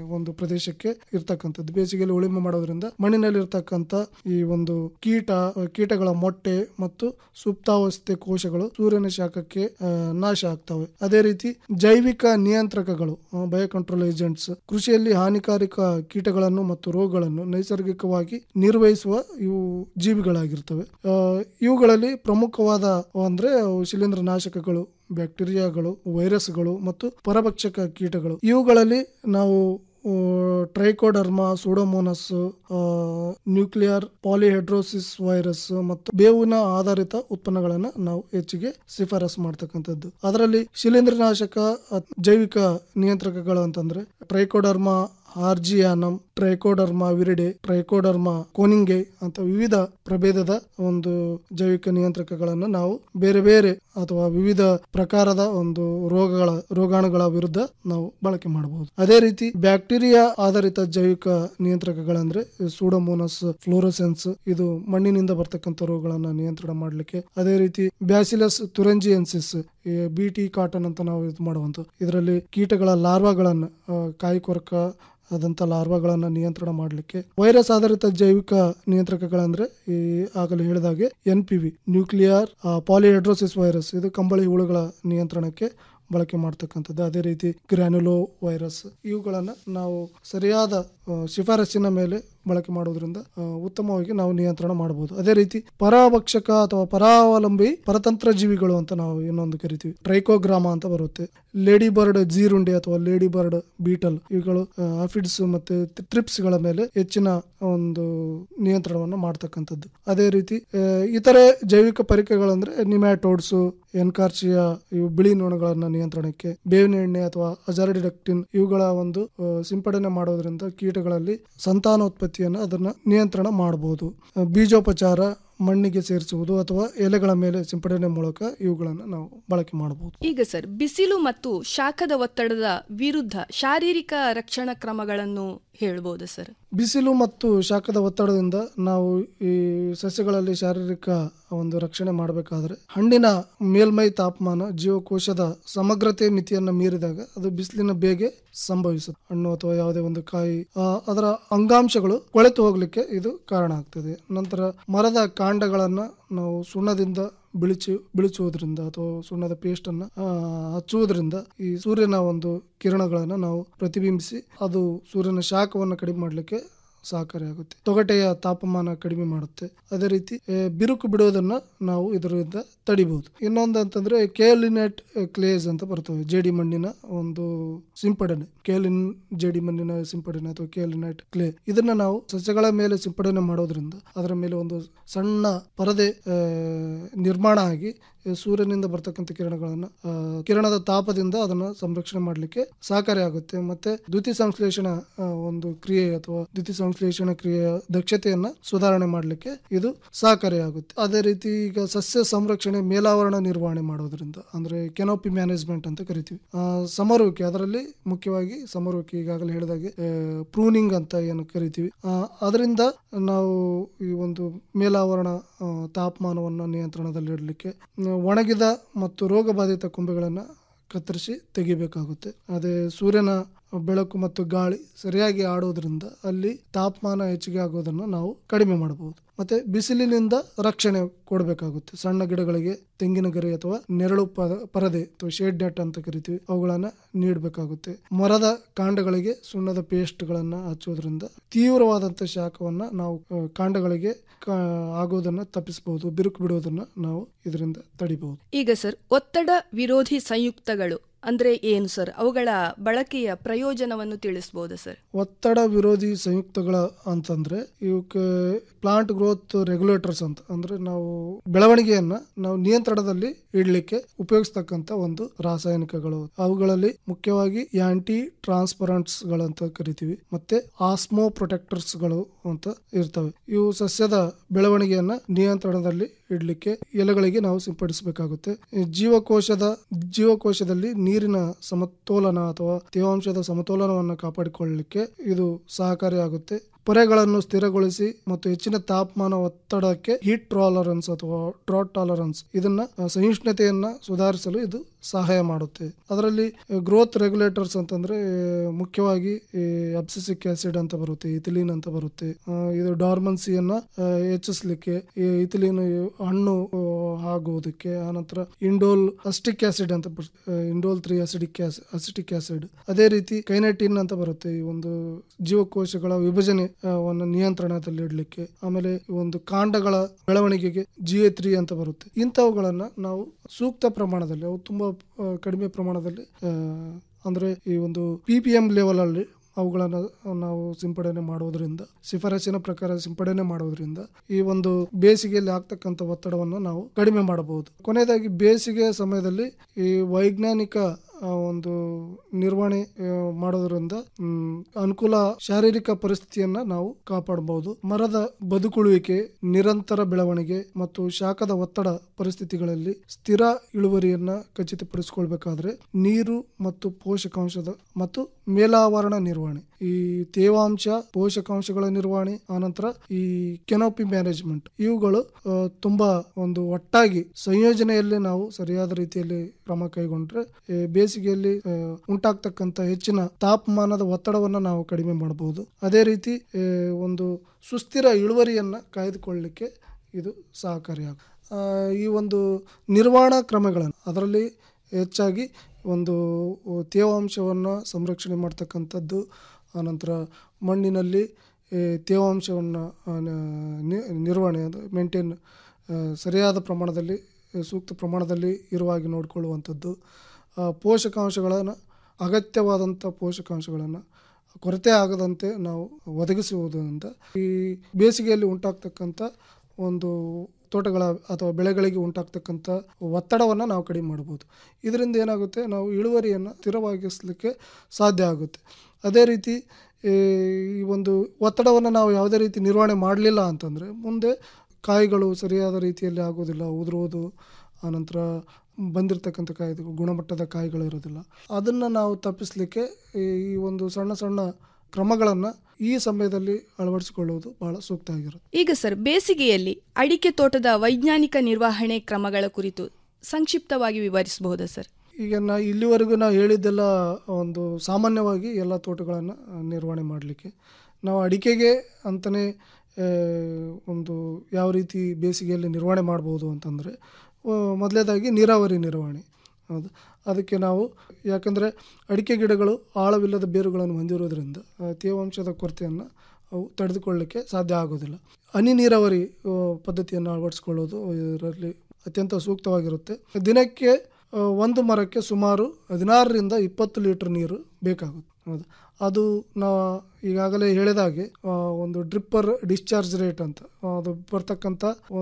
ಒಂದು ಪ್ರದೇಶಕ್ಕೆ ಇರ್ತಕ್ಕಂಥದ್ದು ಬೇಸಿಗೆಯಲ್ಲಿ ಉಳುಮೆ ಮಾಡೋದ್ರಿಂದ ಮಣ್ಣಿನಲ್ಲಿ ಇರ್ತಕ್ಕಂಥ ಈ ಒಂದು ಕೀಟ ಕೀಟಗಳ ಮೊಟ್ಟೆ ಮತ್ತು ಸುಪ್ತಾವಸ್ಥೆ ಕೋಶಗಳು ಸೂರ್ಯನ ಶಾಖಕ್ಕೆ ಆ, ನಾಶ ಆಗ್ತವೆ ಅದೇ ರೀತಿ ಜೈವಿಕ ನಿಯಂತ್ರಕಗಳು ಬಯೋ ಕಂಟ್ರೋಲ್ ಏಜೆಂಟ್ಸ್ ಕೃಷಿಯಲ್ಲಿ ಹಾನಿಕಾರಕ ಕೀಟಗಳನ್ನು ಮತ್ತು ರೋಗಗಳನ್ನು ನೈಸರ್ಗಿಕವಾಗಿ ನಿರ್ವಹಿಸುವ ಇವು ಜೀವಿಗಳಾಗಿರ್ತವೆ ಆ, ಇವುಗಳಲ್ಲಿ ಪ್ರಮುಖವಾದ ಅಂದ್ರೆ ಅವು ಶಿಲೀಂಧ್ರ ನಾಶಕಗಳು ಬ್ಯಾಕ್ಟೀರಿಯಾಗಳು ವೈರಸ್ಗಳು ಮತ್ತು ಪರಭಕ್ಷಕ ಕೀಟಗಳು ಇವುಗಳಲ್ಲಿ ನಾವು ಆ, ಟ್ರೈಕೋಡರ್ಮಾ ಸೂಡೋಮೋನಸ್ ಆ, ನ್ಯೂಕ್ಲಿಯರ್ ಪಾಲಿಹೆಡ್ರೋಸಿಸ್ ವೈರಸ್ ಮತ್ತು ಬೇವಿನ ಆಧಾರಿತ ಉತ್ಪನ್ನಗಳನ್ನು ನಾವು ಹೆಚ್ಚಿಗೆ ಶಿಫಾರಸು ಮಾಡ್ತಕ್ಕಂಥದ್ದು ಅದರಲ್ಲಿ ಶಿಲೀಂಧ್ರನಾಶಕ ಅತ್- ಜೈವಿಕ ನಿಯಂತ್ರಕಗಳು ಅಂತಂದ್ರೆ trichoderma harzianum trichoderma viride trichoderma koningii ಅಂತ ವಿವಿಧ ಪ್ರಭೇದದ ಒಂದು ಜೈವಿಕ ನಿಯಂತ್ರಕಗಳನ್ನು ನಾವು ಬೇರೆ ಬೇರೆ ಅಥವಾ ವಿವಿಧ ಪ್ರಕಾರದ ಒಂದು ರೋಗಗಳ ರೋಗಾಣುಗಳ ವಿರುದ್ಧ ನಾವು ಬಳಕೆ ಮಾಡಬಹುದು ಅದೇ ರೀತಿ ಬ್ಯಾಕ್ಟೀರಿಯಾ ಆಧಾರಿತ ಜೈವಿಕ ನಿಯಂತ್ರಕಗಳಂದ್ರೆ ಸೂಡೋಮೋನಸ್ ಫ್ಲೋರೋಸೆನ್ಸ್ ಇದು ಮಣ್ಣಿನಿಂದ ಬರ್ತಕ್ಕಂಥ ರೋಗಗಳನ್ನ ನಿಯಂತ್ರಣ ಮಾಡಲಿಕ್ಕೆ ಅದೇ ರೀತಿ bacillus thuringiensis B T cotton ಅಂತ ನಾವು ಇದು ಮಾಡುವಂತ ಇದರಲ್ಲಿ ಕೀಟಗಳ ಲಾರ್ವಾಗಳನ್ನ ಆ, ಕಾಯಿ ಕೊರಕ ಆದಂಥ ಲಾರ್ವಾಗಳನ್ನು ನಿಯಂತ್ರಣ ಮಾಡಲಿಕ್ಕೆ ವೈರಸ್ ಆಧಾರಿತ ಜೈವಿಕ ನಿಯಂತ್ರಕಗಳಂದ್ರೆ ಈ ಆಗಲೇ ಹೇಳಿದಾಗೆ N P V nuclear polyhedrosis virus ಇದು ಕಂಬಳಿ ಹುಳುಗಳ ನಿಯಂತ್ರಣಕ್ಕೆ ಬಳಕೆ ಮಾಡ್ತಕ್ಕಂಥದ್ದು ಅದೇ ರೀತಿ ಗ್ರ್ಯಾನುಲೋ ವೈರಸ್ ಇವುಗಳನ್ನು ನಾವು ಸರಿಯಾದ ಆ, ಶಿಫಾರಸ್ಸಿನ ಮೇಲೆ ಬಳಕೆ ಮಾಡೋದ್ರಿಂದ ಆ, ಉತ್ತಮವಾಗಿ ನಾವು ನಿಯಂತ್ರಣ ಮಾಡಬಹುದು ಅದೇ ರೀತಿ ಪರಾಭಕ್ಷಕ ಅಥವಾ ಪರಾವಲಂಬಿ ಪರತಂತ್ರ ಜೀವಿಗಳು ಅಂತ ನಾವು ಇನ್ನೊಂದು ಕರಿತೀವಿ ಟ್ರೈಕೋಗ್ರಾಮ ಅಂತ ಬರುತ್ತೆ ಲೇಡಿ ಬರ್ಡ್ ಜೀರುಂಡೆ ಅಥವಾ ಲೇಡಿ ಬರ್ಡ್ ಬೀಟಲ್ ಇವುಗಳು ಆಫಿಡ್ಸ್ ಮತ್ತೆ ಟ್ರಿಪ್ಸ್ ಗಳ ಮೇಲೆ ಹೆಚ್ಚಿನ ಒಂದು ನಿಯಂತ್ರಣವನ್ನು ಮಾಡ್ತಕ್ಕಂಥದ್ದು ಅದೇ ರೀತಿ ಆ, ಇತರೆ ಜೈವಿಕ ಪರಿಕರಗಳಂದ್ರೆ ನಿಮ್ಯಾಟೋಡ್ಸ್ ಎನ್ಕಾರ್ಚಿಯಾ ಇವು ಬಿಳಿ ನೊಣಗಳನ್ನ ನಿಯಂತ್ರಣಕ್ಕೆ ಬೇವಿನ ಎಣ್ಣೆ ಅಥವಾ ಅಜಾರಿಡಕ್ಟಿನ್ ಇವುಗಳ ಒಂದು ಆ, ಸಿಂಪಡಣೆ ಮಾಡೋದ್ರಿಂದ ಕೀಟಗಳಲ್ಲಿ ಸಂತಾನೋತ್ಪತ್ತಿಯನ್ನು ಅದನ್ನ ನಿಯಂತ್ರಣ ಮಾಡಬಹುದು ಆ, ಬೀಜೋಪಚಾರ ಮಣ್ಣಿಗೆ ಸೇರಿಸುವುದು ಅಥವಾ ಎಲೆಗಳ ಮೇಲೆ ಸಿಂಪಡಣೆ ಮೂಲಕ ಇವುಗಳನ್ನು ನಾವು ಬಳಕೆ ಮಾಡಬಹುದು ಈಗ ಸರ್ ಬಿಸಿಲು ಮತ್ತು ಶಾಖದ ಒತ್ತಡದ ವಿರುದ್ಧ ಶಾರೀರಿಕ ರಕ್ಷಣಾ ಕ್ರಮಗಳನ್ನು ಹೇಳ್ಬೋದು ಸರ್ ಬಿಸಿಲು ಮತ್ತು ಶಾಖದ ಒತ್ತಡದಿಂದ ನಾವು ಈ ಸಸ್ಯಗಳಲ್ಲಿ ಶಾರೀರಿಕ ಒಂದು ರಕ್ಷಣೆ ಮಾಡಬೇಕಾದ್ರೆ ಹಣ್ಣಿನ ಮೇಲ್ಮೈ ತಾಪಮಾನ ಜೀವಕೋಶದ ಸಮಗ್ರತೆ ಮಿತಿಯನ್ನು ಮೀರಿದಾಗ ಅದು ಬಿಸಿಲಿನ ಬೇಗೆ ಸಂಭವಿಸುತ್ತೆ ಹಣ್ಣು ಅಥವಾ ಯಾವುದೇ ಒಂದು ಕಾಯಿ ಆ, ಅದರ ಅಂಗಾಂಶಗಳು ಕೊಳೆತು ಹೋಗ್ಲಿಕ್ಕೆ ಇದು ಕಾರಣ ಆಗ್ತದೆ ನಂತರ ಮರದ ಕಾಂಡಗಳನ್ನ ನಾವು ಸುಣ್ಣದಿಂದ ಬಿಳಿಚು ಬಿಳಿಸುವುದರಿಂದ ಅಥವಾ ಸುಣ್ಣದ ಪೇಸ್ಟ್ ಅನ್ನ ಆ, ಹಚ್ಚುವುದರಿಂದ ಈ ಸೂರ್ಯನ ಒಂದು ಕಿರಣಗಳನ್ನ ನಾವು ಪ್ರತಿಬಿಂಬಿಸಿ ಅದು ಸೂರ್ಯನ ಶಾಖವನ್ನು ಕಡಿಮೆ ಮಾಡಲಿಕ್ಕೆ ಸಹಕಾರಿಯಾಗುತ್ತೆ ತೊಗಟೆಯ ತಾಪಮಾನ ಕಡಿಮೆ ಮಾಡುತ್ತೆ ಅದೇ ರೀತಿ ಆ, ಬಿರುಕು ಬಿಡೋದನ್ನ ನಾವು ಇದರಿಂದ ತಡಿಬಹುದು ಇನ್ನೊಂದು ಅಂತಂದ್ರೆ ಕೇಲಿನೆಟ್ ಕ್ಲೇಸ್ ಅಂತ ಬರ್ತವೆ ಜೇಡಿ ಮಣ್ಣಿನ ಒಂದು ಸಿಂಪಡಣೆ ಕೇಲಿನ್ ಜೇಡಿ ಮಣ್ಣಿನ ಸಿಂಪಡಣೆ ಅಥವಾ ಕೇಲಿನೆಟ್ ಕ್ಲೇ ಇದನ್ನ ನಾವು ಸಸ್ಯಗಳ ಮೇಲೆ ಸಿಂಪಡಣೆ ಮಾಡೋದ್ರಿಂದ ಅದರ ಮೇಲೆ ಒಂದು ಸಣ್ಣ ಪರದೆ ಆ, ನಿರ್ಮಾಣ ಆಗಿ ಆ, ಸೂರ್ಯನಿಂದ ಬರ್ತಕ್ಕಂಥ ಕಿರಣಗಳನ್ನ ಆ, ಕಿರಣದ ತಾಪದಿಂದ ಅದನ್ನ ಸಂರಕ್ಷಣೆ ಮಾಡಲಿಕ್ಕೆ ಸಹಕಾರಿಯಾಗುತ್ತೆ ಮತ್ತೆ ದ್ಯುತಿ ಸಂಶ್ಲೇಷಣ ಆ, ಒಂದು ಕ್ರಿಯೆ ಅಥವಾ ದ್ಯುತಿ ಸಂಶ್ಲೇಷಣ ಕ್ರಿಯೆಯ ದಕ್ಷತೆಯನ್ನ ಸುಧಾರಣೆ ಮಾಡಲಿಕ್ಕೆ ಇದು ಸಹಕಾರಿಯಾಗುತ್ತೆ ಅದೇ ರೀತಿ ಈಗ ಸಸ್ಯ ಸಂರಕ್ಷಣೆ ಮೇಲಾವರಣ ನಿರ್ವಹಣೆ ಮಾಡೋದ್ರಿಂದ ಅಂದ್ರೆ ಕೆನೋಪಿ ಮ್ಯಾನೇಜ್ಮೆಂಟ್ ಅಂತ ಕರಿತೀವಿ ಆ, ಸಮರುವಿಕೆ ಅದರಲ್ಲಿ ಮುಖ್ಯವಾಗಿ ಸಮರುವಿಕೆ ಈಗಾಗಲೇ ಹೇಳಿದಾಗೆ ಪ್ರೂನಿಂಗ್ ಅಂತ ಏನು ಕರಿತೀವಿ ಆ, ಅದರಿಂದ ನಾವು ಈ ಒಂದು ಮೇಲಾವರಣ ಆ, ತಾಪಮಾನವನ್ನು ನಿಯಂತ್ರಣದಲ್ಲಿಡಲಿಕ್ಕೆ ಆ, ಒಣಗಿದ ಮತ್ತು ರೋಗಬಾಧಿತ ಕೊಂಬೆಗಳನ್ನು ಕತ್ತರಿಸಿ ತೆಗಿಬೇಕಾಗುತ್ತೆ ಅದೇ ಸೂರ್ಯನ ಬೆಳಕು ಮತ್ತು ಗಾಳಿ ಸರಿಯಾಗಿ ಆಡೋದ್ರಿಂದ ಅಲ್ಲಿ ತಾಪಮಾನ ಹೆಚ್ಚಿಗೆ ಆಗೋದನ್ನು ನಾವು ಕಡಿಮೆ ಮಾಡಬಹುದು ಮತ್ತೆ ಬಿಸಿಲಿನಿಂದ ರಕ್ಷಣೆ ಕೊಡಬೇಕಾಗುತ್ತೆ ಸಣ್ಣ ಗಿಡಗಳಿಗೆ ತೆಂಗಿನ ಗರಿ ಅಥವಾ ನೆರಳು ಪದ ಪರದೆ ಅಥವಾ ಶೇಡ್ ನೆಟ್ ಅಂತ ಕರಿತೀವಿ ಅವುಗಳನ್ನ ನೀಡಬೇಕಾಗುತ್ತೆ ಮರದ ಕಾಂಡಗಳಿಗೆ ಸುಣ್ಣದ ಪೇಸ್ಟ್ ಗಳನ್ನ ಹಚ್ಚೋದ್ರಿಂದ ತೀವ್ರವಾದಂತ ಶಾಖವನ್ನ ನಾವು ಆ, ಕಾಂಡಗಳಿಗೆ ಕಾ- ಆಗೋದನ್ನ ತಪ್ಪಿಸಬಹುದು ಬಿರುಕು ಬಿಡೋದನ್ನ ನಾವು ಇದರಿಂದ ತಡಿಬಹುದು ಈಗ ಸರ್ ಒತ್ತಡ ವಿರೋಧಿ ಸಂಯುಕ್ತಗಳು ಅಂದ್ರೆ ಏನು ಸರ್ ಅವುಗಳ ಬಳಕೆಯ ಪ್ರಯೋಜನವನ್ನು ತಿಳಿಸಬಹುದು ಸರ್ ಒತ್ತಡ ವಿರೋಧಿ ಸಂಯುಕ್ತಗಳ ಅಂತಂದ್ರೆ ಇವಕ್ಕೆ ಪ್ಲಾಂಟ್ ಗ್ರೋತ್ ರೆಗ್ಯುಲೇಟರ್ಸ್ ಅಂತ ಅಂದ್ರೆ ನಾವು ಬೆಳವಣಿಗೆಯನ್ನ ನಾವು ನಿಯಂತ್ರಣದಲ್ಲಿ ಇಡ್ಲಿಕ್ಕೆ ಉಪಯೋಗಿಸ್ತಕ್ಕಂತ ಒಂದು ರಾಸಾಯನಿಕಗಳು ಅವುಗಳಲ್ಲಿ ಮುಖ್ಯವಾಗಿ ಆಂಟಿ ಟ್ರಾನ್ಸ್ಪರೆಂಟ್ಸ್ ಗಳಂತ ಕರಿತೀವಿ ಮತ್ತೆ ಆಸ್ಮೋ ಪ್ರೊಟೆಕ್ಟರ್ಸ್ ಗಳು ಅಂತ ಇರ್ತವೆ ಇವು ಸಸ್ಯದ ಬೆಳವಣಿಗೆಯನ್ನ ನಿಯಂತ್ರಣದಲ್ಲಿ ಇಡ್ಲಿಕ್ಕೆ ಎಲೆಗಳಿಗೆ ನಾವು ಸಿಂಪಡಿಸಬೇಕಾಗುತ್ತೆ ಈ ಜೀವಕೋಶದ ಜೀವಕೋಶದಲ್ಲಿ ನೀರಿನ ಸಮತೋಲನ ಅಥವಾ ತೇವಾಂಶದ ಸಮತೋಲನವನ್ನು ಕಾಪಾಡಿಕೊಳ್ಳಲಿಕ್ಕೆ ಇದು ಸಹಕಾರಿಯಾಗುತ್ತೆ ಪೊರೆಗಳನ್ನು ಸ್ಥಿರಗೊಳಿಸಿ ಮತ್ತು ಹೆಚ್ಚಿನ ತಾಪಮಾನ ಒತ್ತಡಕ್ಕೆ ಹೀಟ್ ಟಾಲರೆನ್ಸ್ ಅಥವಾ ಡ್ರಾಟ್ ಟಾಲರೆನ್ಸ್ ಇದನ್ನ ಆ, ಸಹಿಷ್ಣುತೆಯನ್ನ ಸುಧಾರಿಸಲು ಇದು ಸಹಾಯ ಮಾಡುತ್ತೆ ಅದರಲ್ಲಿ ಗ್ರೋತ್ ರೆಗ್ಯುಲೇಟರ್ಸ್ ಅಂತಂದ್ರೆ ಆ, ಮುಖ್ಯವಾಗಿ ಅಬ್ಸಿಸಿಕ್ ಆಸಿಡ್ ಅಂತ ಬರುತ್ತೆ ಇಥಿಲಿನ್ ಅಂತ ಬರುತ್ತೆ ಆ, ಇದು ಡಾರ್ಮನ್ಸಿಯನ್ನ ಆ, ಹೆಚ್ಚಿಸ್ಲಿಕ್ಕೆ ಈ ಇಥಿಲಿನ್ ಹಣ್ಣು ಆ, ಆಗುವುದಕ್ಕೆ ಆನಂತರ ಇಂಡೋಲ್ ಅಸ್ಟಿಕ್ ಆಸಿಡ್ ಅಂತ ಬರುತ್ತೆ. ಆ, indole three acidic acetic acid ಅದೇ ರೀತಿ ಕೈನೆಟಿನ್ ಅಂತ ಬರುತ್ತೆ ಈ ಒಂದು ಜೀವಕೋಶಗಳ ವಿಭಜನೆ ಆ, ವನ್ನು ನಿಯಂತ್ರಣದಲ್ಲಿ ಇಡ್ಲಿಕ್ಕೆ ಆಮೇಲೆ ಈ ಒಂದು ಕಾಂಡಗಳ ಬೆಳವಣಿಗೆಗೆ ಜಿ ಎ ತ್ರೀ ಅಂತ ಬರುತ್ತೆ ಇಂಥವುಗಳನ್ನ ನಾವು ಸೂಕ್ತ ಪ್ರಮಾಣದಲ್ಲಿ ಅವು ತುಂಬಾ ಆ, ಕಡಿಮೆ ಪ್ರಮಾಣದಲ್ಲಿ ಆ, ಅಂದ್ರೆ ಈ ಒಂದು ಪಿ ಪಿ ಎಂ ಲೆವೆಲ್ ಅಲ್ಲಿ ಅವುಗಳನ್ನು ನಾವು ಸಿಂಪಡಣೆ ಮಾಡುವುದರಿಂದ ಶಿಫಾರಸಿನ ಪ್ರಕಾರ ಸಿಂಪಡಣೆ ಮಾಡುವುದರಿಂದ ಈ ಒಂದು ಬೇಸಿಗೆಯಲ್ಲಿ ಆಗ್ತಕ್ಕಂಥ ಒತ್ತಡವನ್ನು ನಾವು ಕಡಿಮೆ ಮಾಡಬಹುದು ಕೊನೆಯದಾಗಿ ಬೇಸಿಗೆ ಸಮಯದಲ್ಲಿ ಈ ವೈಜ್ಞಾನಿಕ ಆ, ಒಂದು ನಿರ್ವಹಣೆ ಆ, ಮಾಡೋದ್ರಿಂದ ಮ್, ಅನುಕೂಲ ಶಾರೀರಿಕ ಪರಿಸ್ಥಿತಿಯನ್ನ ನಾವು ಕಾಪಾಡಬಹುದು ಮರದ ಬದುಕುಳುವಿಕೆ ನಿರಂತರ ಬೆಳವಣಿಗೆ ಮತ್ತು ಶಾಖದ ಒತ್ತಡ ಪರಿಸ್ಥಿತಿಗಳಲ್ಲಿ ಸ್ಥಿರ ಇಳುವರಿಯನ್ನ ಖಚಿತಪಡಿಸಿಕೊಳ್ಬೇಕಾದ್ರೆ ನೀರು ಮತ್ತು ಪೋಷಕಾಂಶದ ಮತ್ತು ಮೇಲಾವರಣ ನಿರ್ವಹಣೆ ಈ ತೇವಾಂಶ ಪೋಷಕಾಂಶಗಳ ನಿರ್ವಹಣೆ ಆನಂತರ ಈ ಕೆನೋಪಿ ಮ್ಯಾನೇಜ್ಮೆಂಟ್ ಇವುಗಳು ಆ, ತುಂಬಾ ಒಂದು ಒಟ್ಟಾಗಿ ಸಂಯೋಜನೆಯಲ್ಲಿ ನಾವು ಸರಿಯಾದ ರೀತಿಯಲ್ಲಿ ಕ್ರಮ ಕೈಗೊಂಡ್ರೆ ಈ ಬೇಸಿಗೆಯಲ್ಲಿ ಆ, ಉಂಟಾಗ್ತಕ್ಕಂಥ ಹೆಚ್ಚಿನ ತಾಪಮಾನದ ಒತ್ತಡವನ್ನು ನಾವು ಕಡಿಮೆ ಮಾಡಬಹುದು ಅದೇ ರೀತಿ ಆ, ಒಂದು ಸುಸ್ಥಿರ ಇಳುವರಿಯನ್ನ ಕಾಯ್ದುಕೊಳ್ಳಲಿಕ್ಕೆ ಇದು ಸಹಕಾರಿಯಾಗ ಆ, ಈ ಒಂದು ನಿರ್ವಹಣಾ ಕ್ರಮಗಳನ್ನು ಅದರಲ್ಲಿ ಹೆಚ್ಚಾಗಿ ಒಂದು ತೇವಾಂಶವನ್ನು ಸಂರಕ್ಷಣೆ ಮಾಡ್ತಕ್ಕಂಥದ್ದು ಆನಂತರ ಮಣ್ಣಿನಲ್ಲಿ ಈ ತೇವಾಂಶವನ್ನು ಆ, ನಿ- ನಿರ್ವಹಣೆ ಅದು ಮೇಂಟೈನ್ ಸರಿಯಾದ ಪ್ರಮಾಣದಲ್ಲಿ ಆ, ಸೂಕ್ತ ಪ್ರಮಾಣದಲ್ಲಿ ಇರುವ ಹಾಗೆ ನೋಡಿಕೊಳ್ಳುವಂಥದ್ದು ಆ, ಪೋಷಕಾಂಶಗಳನ್ನು ಅಗತ್ಯವಾದಂಥ ಪೋಷಕಾಂಶಗಳನ್ನು ಕೊರತೆ ಆಗದಂತೆ ನಾವು ಒದಗಿಸುವುದರಿಂದ ಈ ಬೇಸಿಗೆಯಲ್ಲಿ ಉಂಟಾಗ್ತಕ್ಕಂಥ ಒಂದು ತೋಟಗಳ ಅಥವಾ ಬೆಳೆಗಳಿಗೆ ಉಂಟಾಗ್ತಕ್ಕಂಥ ಒತ್ತಡವನ್ನು ನಾವು ಕಡಿಮೆ ಮಾಡ್ಬೋದು ಇದರಿಂದ ಏನಾಗುತ್ತೆ ನಾವು ಇಳುವರಿಯನ್ನು ಸ್ಥಿರವಾಗಿಸಲಿಕ್ಕೆ ಸಾಧ್ಯ ಆಗುತ್ತೆ ಅದೇ ರೀತಿ ಈ ಈ ಒಂದು ಒತ್ತಡವನ್ನು ನಾವು ಯಾವುದೇ ರೀತಿ ನಿರ್ವಹಣೆ ಮಾಡಲಿಲ್ಲ ಅಂತಂದರೆ ಮುಂದೆ ಕಾಯಿಗಳು ಸರಿಯಾದ ರೀತಿಯಲ್ಲಿ ಆಗೋದಿಲ್ಲ ಉದುರುವುದು ಆನಂತರ ಬಂದಿರತಕ್ಕಂಥ ಕಾಯಿ ಗುಣಮಟ್ಟದ ಕಾಯಿಗಳು ಇರೋದಿಲ್ಲ ಅದನ್ನು ನಾವು ತಪ್ಪಿಸಲಿಕ್ಕೆ ಈ ಒಂದು ಸಣ್ಣ ಸಣ್ಣ ಕ್ರಮಗಳನ್ನು ಈ ಸಮಯದಲ್ಲಿ ಅಳವಡಿಸಿಕೊಳ್ಳುವುದು ಬಹಳ ಸೂಕ್ತ ಆಗಿರುತ್ತೆ ಈಗ ಸರ್ ಬೇಸಿಗೆಯಲ್ಲಿ ಅಡಿಕೆ ತೋಟದ ವೈಜ್ಞಾನಿಕ ನಿರ್ವಹಣೆ ಕ್ರಮಗಳ ಕುರಿತು ಸಂಕ್ಷಿಪ್ತವಾಗಿ ವಿವರಿಸಬಹುದಾ ಸರ್ ಈಗ ನಾ ಇಲ್ಲಿವರೆಗೂ ನಾವು ಹೇಳಿದ್ದೆಲ್ಲ ಒಂದು ಸಾಮಾನ್ಯವಾಗಿ ಎಲ್ಲ ತೋಟಗಳನ್ನು ನಿರ್ವಹಣೆ ಮಾಡಲಿಕ್ಕೆ ನಾವು ಅಡಿಕೆಗೆ ಅಂತಲೇ ಒಂದು ಯಾವ ರೀತಿ ಬೇಸಿಗೆಯಲ್ಲಿ ನಿರ್ವಹಣೆ ಮಾಡ್ಬೋದು ಅಂತಂದರೆ ಮೊದಲೇದಾಗಿ ನೀರಾವರಿ ನಿರ್ವಹಣೆ ಹೌದು ಅದಕ್ಕೆ ನಾವು ಯಾಕಂದರೆ ಅಡಿಕೆ ಗಿಡಗಳು ಆಳವಿಲ್ಲದ ಬೇರುಗಳನ್ನು ಹೊಂದಿರೋದ್ರಿಂದ ಆ, ತೇವಾಂಶದ ಕೊರತೆಯನ್ನು ಅವು ತಡೆದುಕೊಳ್ಳಲಿಕ್ಕೆ ಸಾಧ್ಯ ಆಗೋದಿಲ್ಲ ಹನಿ ನೀರಾವರಿ ಆ, ಪದ್ಧತಿಯನ್ನು ಅಳವಡಿಸ್ಕೊಳ್ಳೋದು ಇದರಲ್ಲಿ ಅತ್ಯಂತ ಸೂಕ್ತವಾಗಿರುತ್ತೆ ದಿನಕ್ಕೆ ಆ, ಒಂದು ಮರಕ್ಕೆ ಸುಮಾರು ಹದಿನಾರರಿಂದ ಇಪ್ಪತ್ತು ಲೀಟರ್ ನೀರು ಬೇಕಾಗುತ್ತೆ ಹೌದು ಅದು ನಾವು ಈಗಾಗಲೇ ಹೇಳಿದಾಗೆ ಆ, ಒಂದು ಡ್ರಿಪ್ಪರ್ ಡಿಸ್ಚಾರ್ಜ್ ರೇಟ್ ಅಂತ ಅದು ಬರ್ತಕ್ಕಂಥ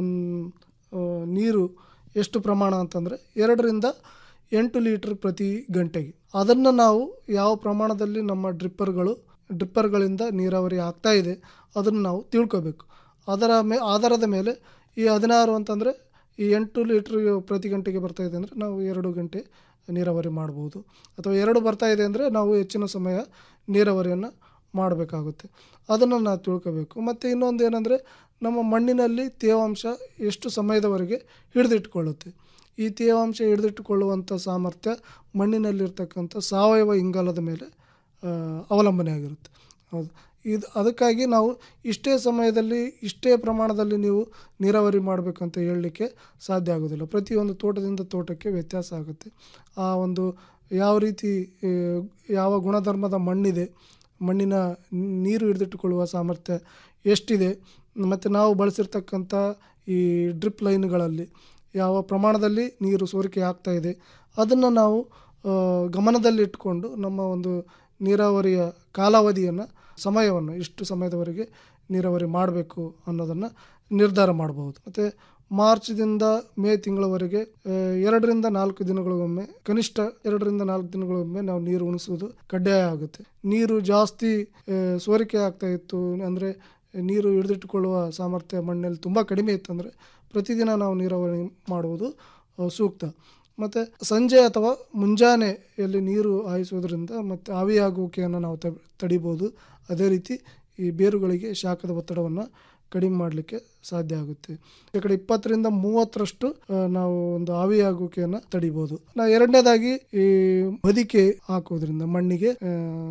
ಒಂದು ನೀರು ಎಷ್ಟು ಪ್ರಮಾಣ ಅಂತಂದರೆ ಎರಡರಿಂದ ಎಂಟು ಲೀಟರ್ ಪ್ರತಿ ಗಂಟೆಗೆ ಅದನ್ನು ನಾವು ಯಾವ ಪ್ರಮಾಣದಲ್ಲಿ ನಮ್ಮ ಡ್ರಿಪ್ಪರ್ಗಳು ಡ್ರಿಪ್ಪರ್ಗಳಿಂದ ನೀರಾವರಿ ಆಗ್ತಾ ಇದೆ ಅದನ್ನು ನಾವು ತಿಳ್ಕೋಬೇಕು ಅದರ ಮೇ ಆಧಾರದ ಮೇಲೆ ಈ ಹದಿನಾರು ಅಂತಂದರೆ ಈ ಎಂಟು ಲೀಟ್ರ್ ಪ್ರತಿ ಗಂಟೆಗೆ ಬರ್ತಾ ಇದೆ ಅಂದರೆ ನಾವು ಎರಡು ಗಂಟೆ ನೀರಾವರಿ ಮಾಡ್ಬೋದು ಅಥವಾ ಎರಡು ಬರ್ತಾ ಇದೆ ಅಂದರೆ ನಾವು ಹೆಚ್ಚಿನ ಸಮಯ ನೀರಾವರಿಯನ್ನು ಮಾಡಬೇಕಾಗುತ್ತೆ ಅದನ್ನು ನಾವು ತಿಳ್ಕೋಬೇಕು ಮತ್ತು ಇನ್ನೊಂದು ಏನಂದರೆ ನಮ್ಮ ಮಣ್ಣಿನಲ್ಲಿ ತೇವಾಂಶ ಎಷ್ಟು ಸಮಯದವರೆಗೆ ಹಿಡಿದಿಟ್ಟುಕೊಳ್ಳುತ್ತೆ ಈ ತೇವಾಂಶ ಹಿಡಿದಿಟ್ಟುಕೊಳ್ಳುವಂಥ ಸಾಮರ್ಥ್ಯ ಮಣ್ಣಿನಲ್ಲಿರ್ತಕ್ಕಂಥ ಸಾವಯವ ಇಂಗಾಲದ ಮೇಲೆ ಆ, ಅವಲಂಬನೆ ಆಗಿರುತ್ತೆ ಹೌದು ಇದು ಅದಕ್ಕಾಗಿ ನಾವು ಇಷ್ಟೇ ಸಮಯದಲ್ಲಿ ಇಷ್ಟೇ ಪ್ರಮಾಣದಲ್ಲಿ ನೀವು ನೀರಾವರಿ ಮಾಡಬೇಕಂತ ಹೇಳಲಿಕ್ಕೆ ಸಾಧ್ಯ ಆಗೋದಿಲ್ಲ ಪ್ರತಿಯೊಂದು ತೋಟದಿಂದ ತೋಟಕ್ಕೆ ವ್ಯತ್ಯಾಸ ಆಗುತ್ತೆ ಆ ಒಂದು ಯಾವ ರೀತಿ ಆ, ಯಾವ ಗುಣಧರ್ಮದ ಮಣ್ಣಿದೆ ಮಣ್ಣಿನ ನೀರು ಹಿಡಿದಿಟ್ಟುಕೊಳ್ಳುವ ಸಾಮರ್ಥ್ಯ ಎಷ್ಟಿದೆ ಮತ್ತು ನಾವು ಬಳಸಿರ್ತಕ್ಕಂಥ ಈ ಡ್ರಿಪ್ ಲೈನ್ಗಳಲ್ಲಿ ಯಾವ ಪ್ರಮಾಣದಲ್ಲಿ ನೀರು ಸೋರಿಕೆ ಆಗ್ತಾ ಇದೆ ಅದನ್ನು ನಾವು ಆ, ಗಮನದಲ್ಲಿಟ್ಟುಕೊಂಡು ನಮ್ಮ ಒಂದು ನೀರಾವರಿಯ ಕಾಲಾವಧಿಯನ್ನು ಸಮಯವನ್ನು ಇಷ್ಟು ಸಮಯದವರೆಗೆ ನೀರಾವರಿ ಮಾಡಬೇಕು ಅನ್ನೋದನ್ನು ನಿರ್ಧಾರ ಮಾಡಬಹುದು ಮತ್ತು ಮಾರ್ಚ್ದಿಂದ ಮೇ ತಿಂಗಳವರೆಗೆ ಆ, ಎರಡರಿಂದ ನಾಲ್ಕು ದಿನಗಳಿಗೊಮ್ಮೆ ಕನಿಷ್ಠ ಎರಡರಿಂದ ನಾಲ್ಕು ದಿನಗಳಿಗೊಮ್ಮೆ ನಾವು ನೀರು ಉಣಿಸುವುದು ಕಡ್ಡಾಯ ಆಗುತ್ತೆ ನೀರು ಜಾಸ್ತಿ ಆ, ಸೋರಿಕೆ ಆಗ್ತಾ ಇತ್ತು ಅಂದರೆ ನೀರು ಹಿಡಿದಿಟ್ಟುಕೊಳ್ಳುವ ಸಾಮರ್ಥ್ಯ ಮಣ್ಣಲ್ಲಿ ತುಂಬ ಕಡಿಮೆ ಇತ್ತಂದರೆ ಪ್ರತಿದಿನ ನಾವು ನೀರಾವರಿ ಮಾಡುವುದು ಆ, ಸೂಕ್ತ ಮತ್ತು ಸಂಜೆ ಅಥವಾ ಮುಂಜಾನೆಯಲ್ಲಿ ನೀರು ಹಾಯಿಸೋದ್ರಿಂದ ಮತ್ತು ಆವಿಯಾಗುವಿಕೆಯನ್ನು ನಾವು ತ ತಡಿಬೋದು ಅದೇ ರೀತಿ ಈ ಬೇರುಗಳಿಗೆ ಶಾಖದ ಒತ್ತಡವನ್ನು ಕಡಿಮೆ ಮಾಡಲಿಕ್ಕೆ ಸಾಧ್ಯ ಆಗುತ್ತೆ ಈ ಕಡೆ ಇಪ್ಪತ್ತರಿಂದ ಮೂವತ್ತರಷ್ಟು ಆ, ನಾವು ಒಂದು ಆವಿಯಾಗುವಿಕೆಯನ್ನು ತಡಿಬಹುದು ನಾ ಎರಡನೇದಾಗಿ ಈ ಬದಿಕೆ ಹಾಕೋದ್ರಿಂದ ಮಣ್ಣಿಗೆ ಆ,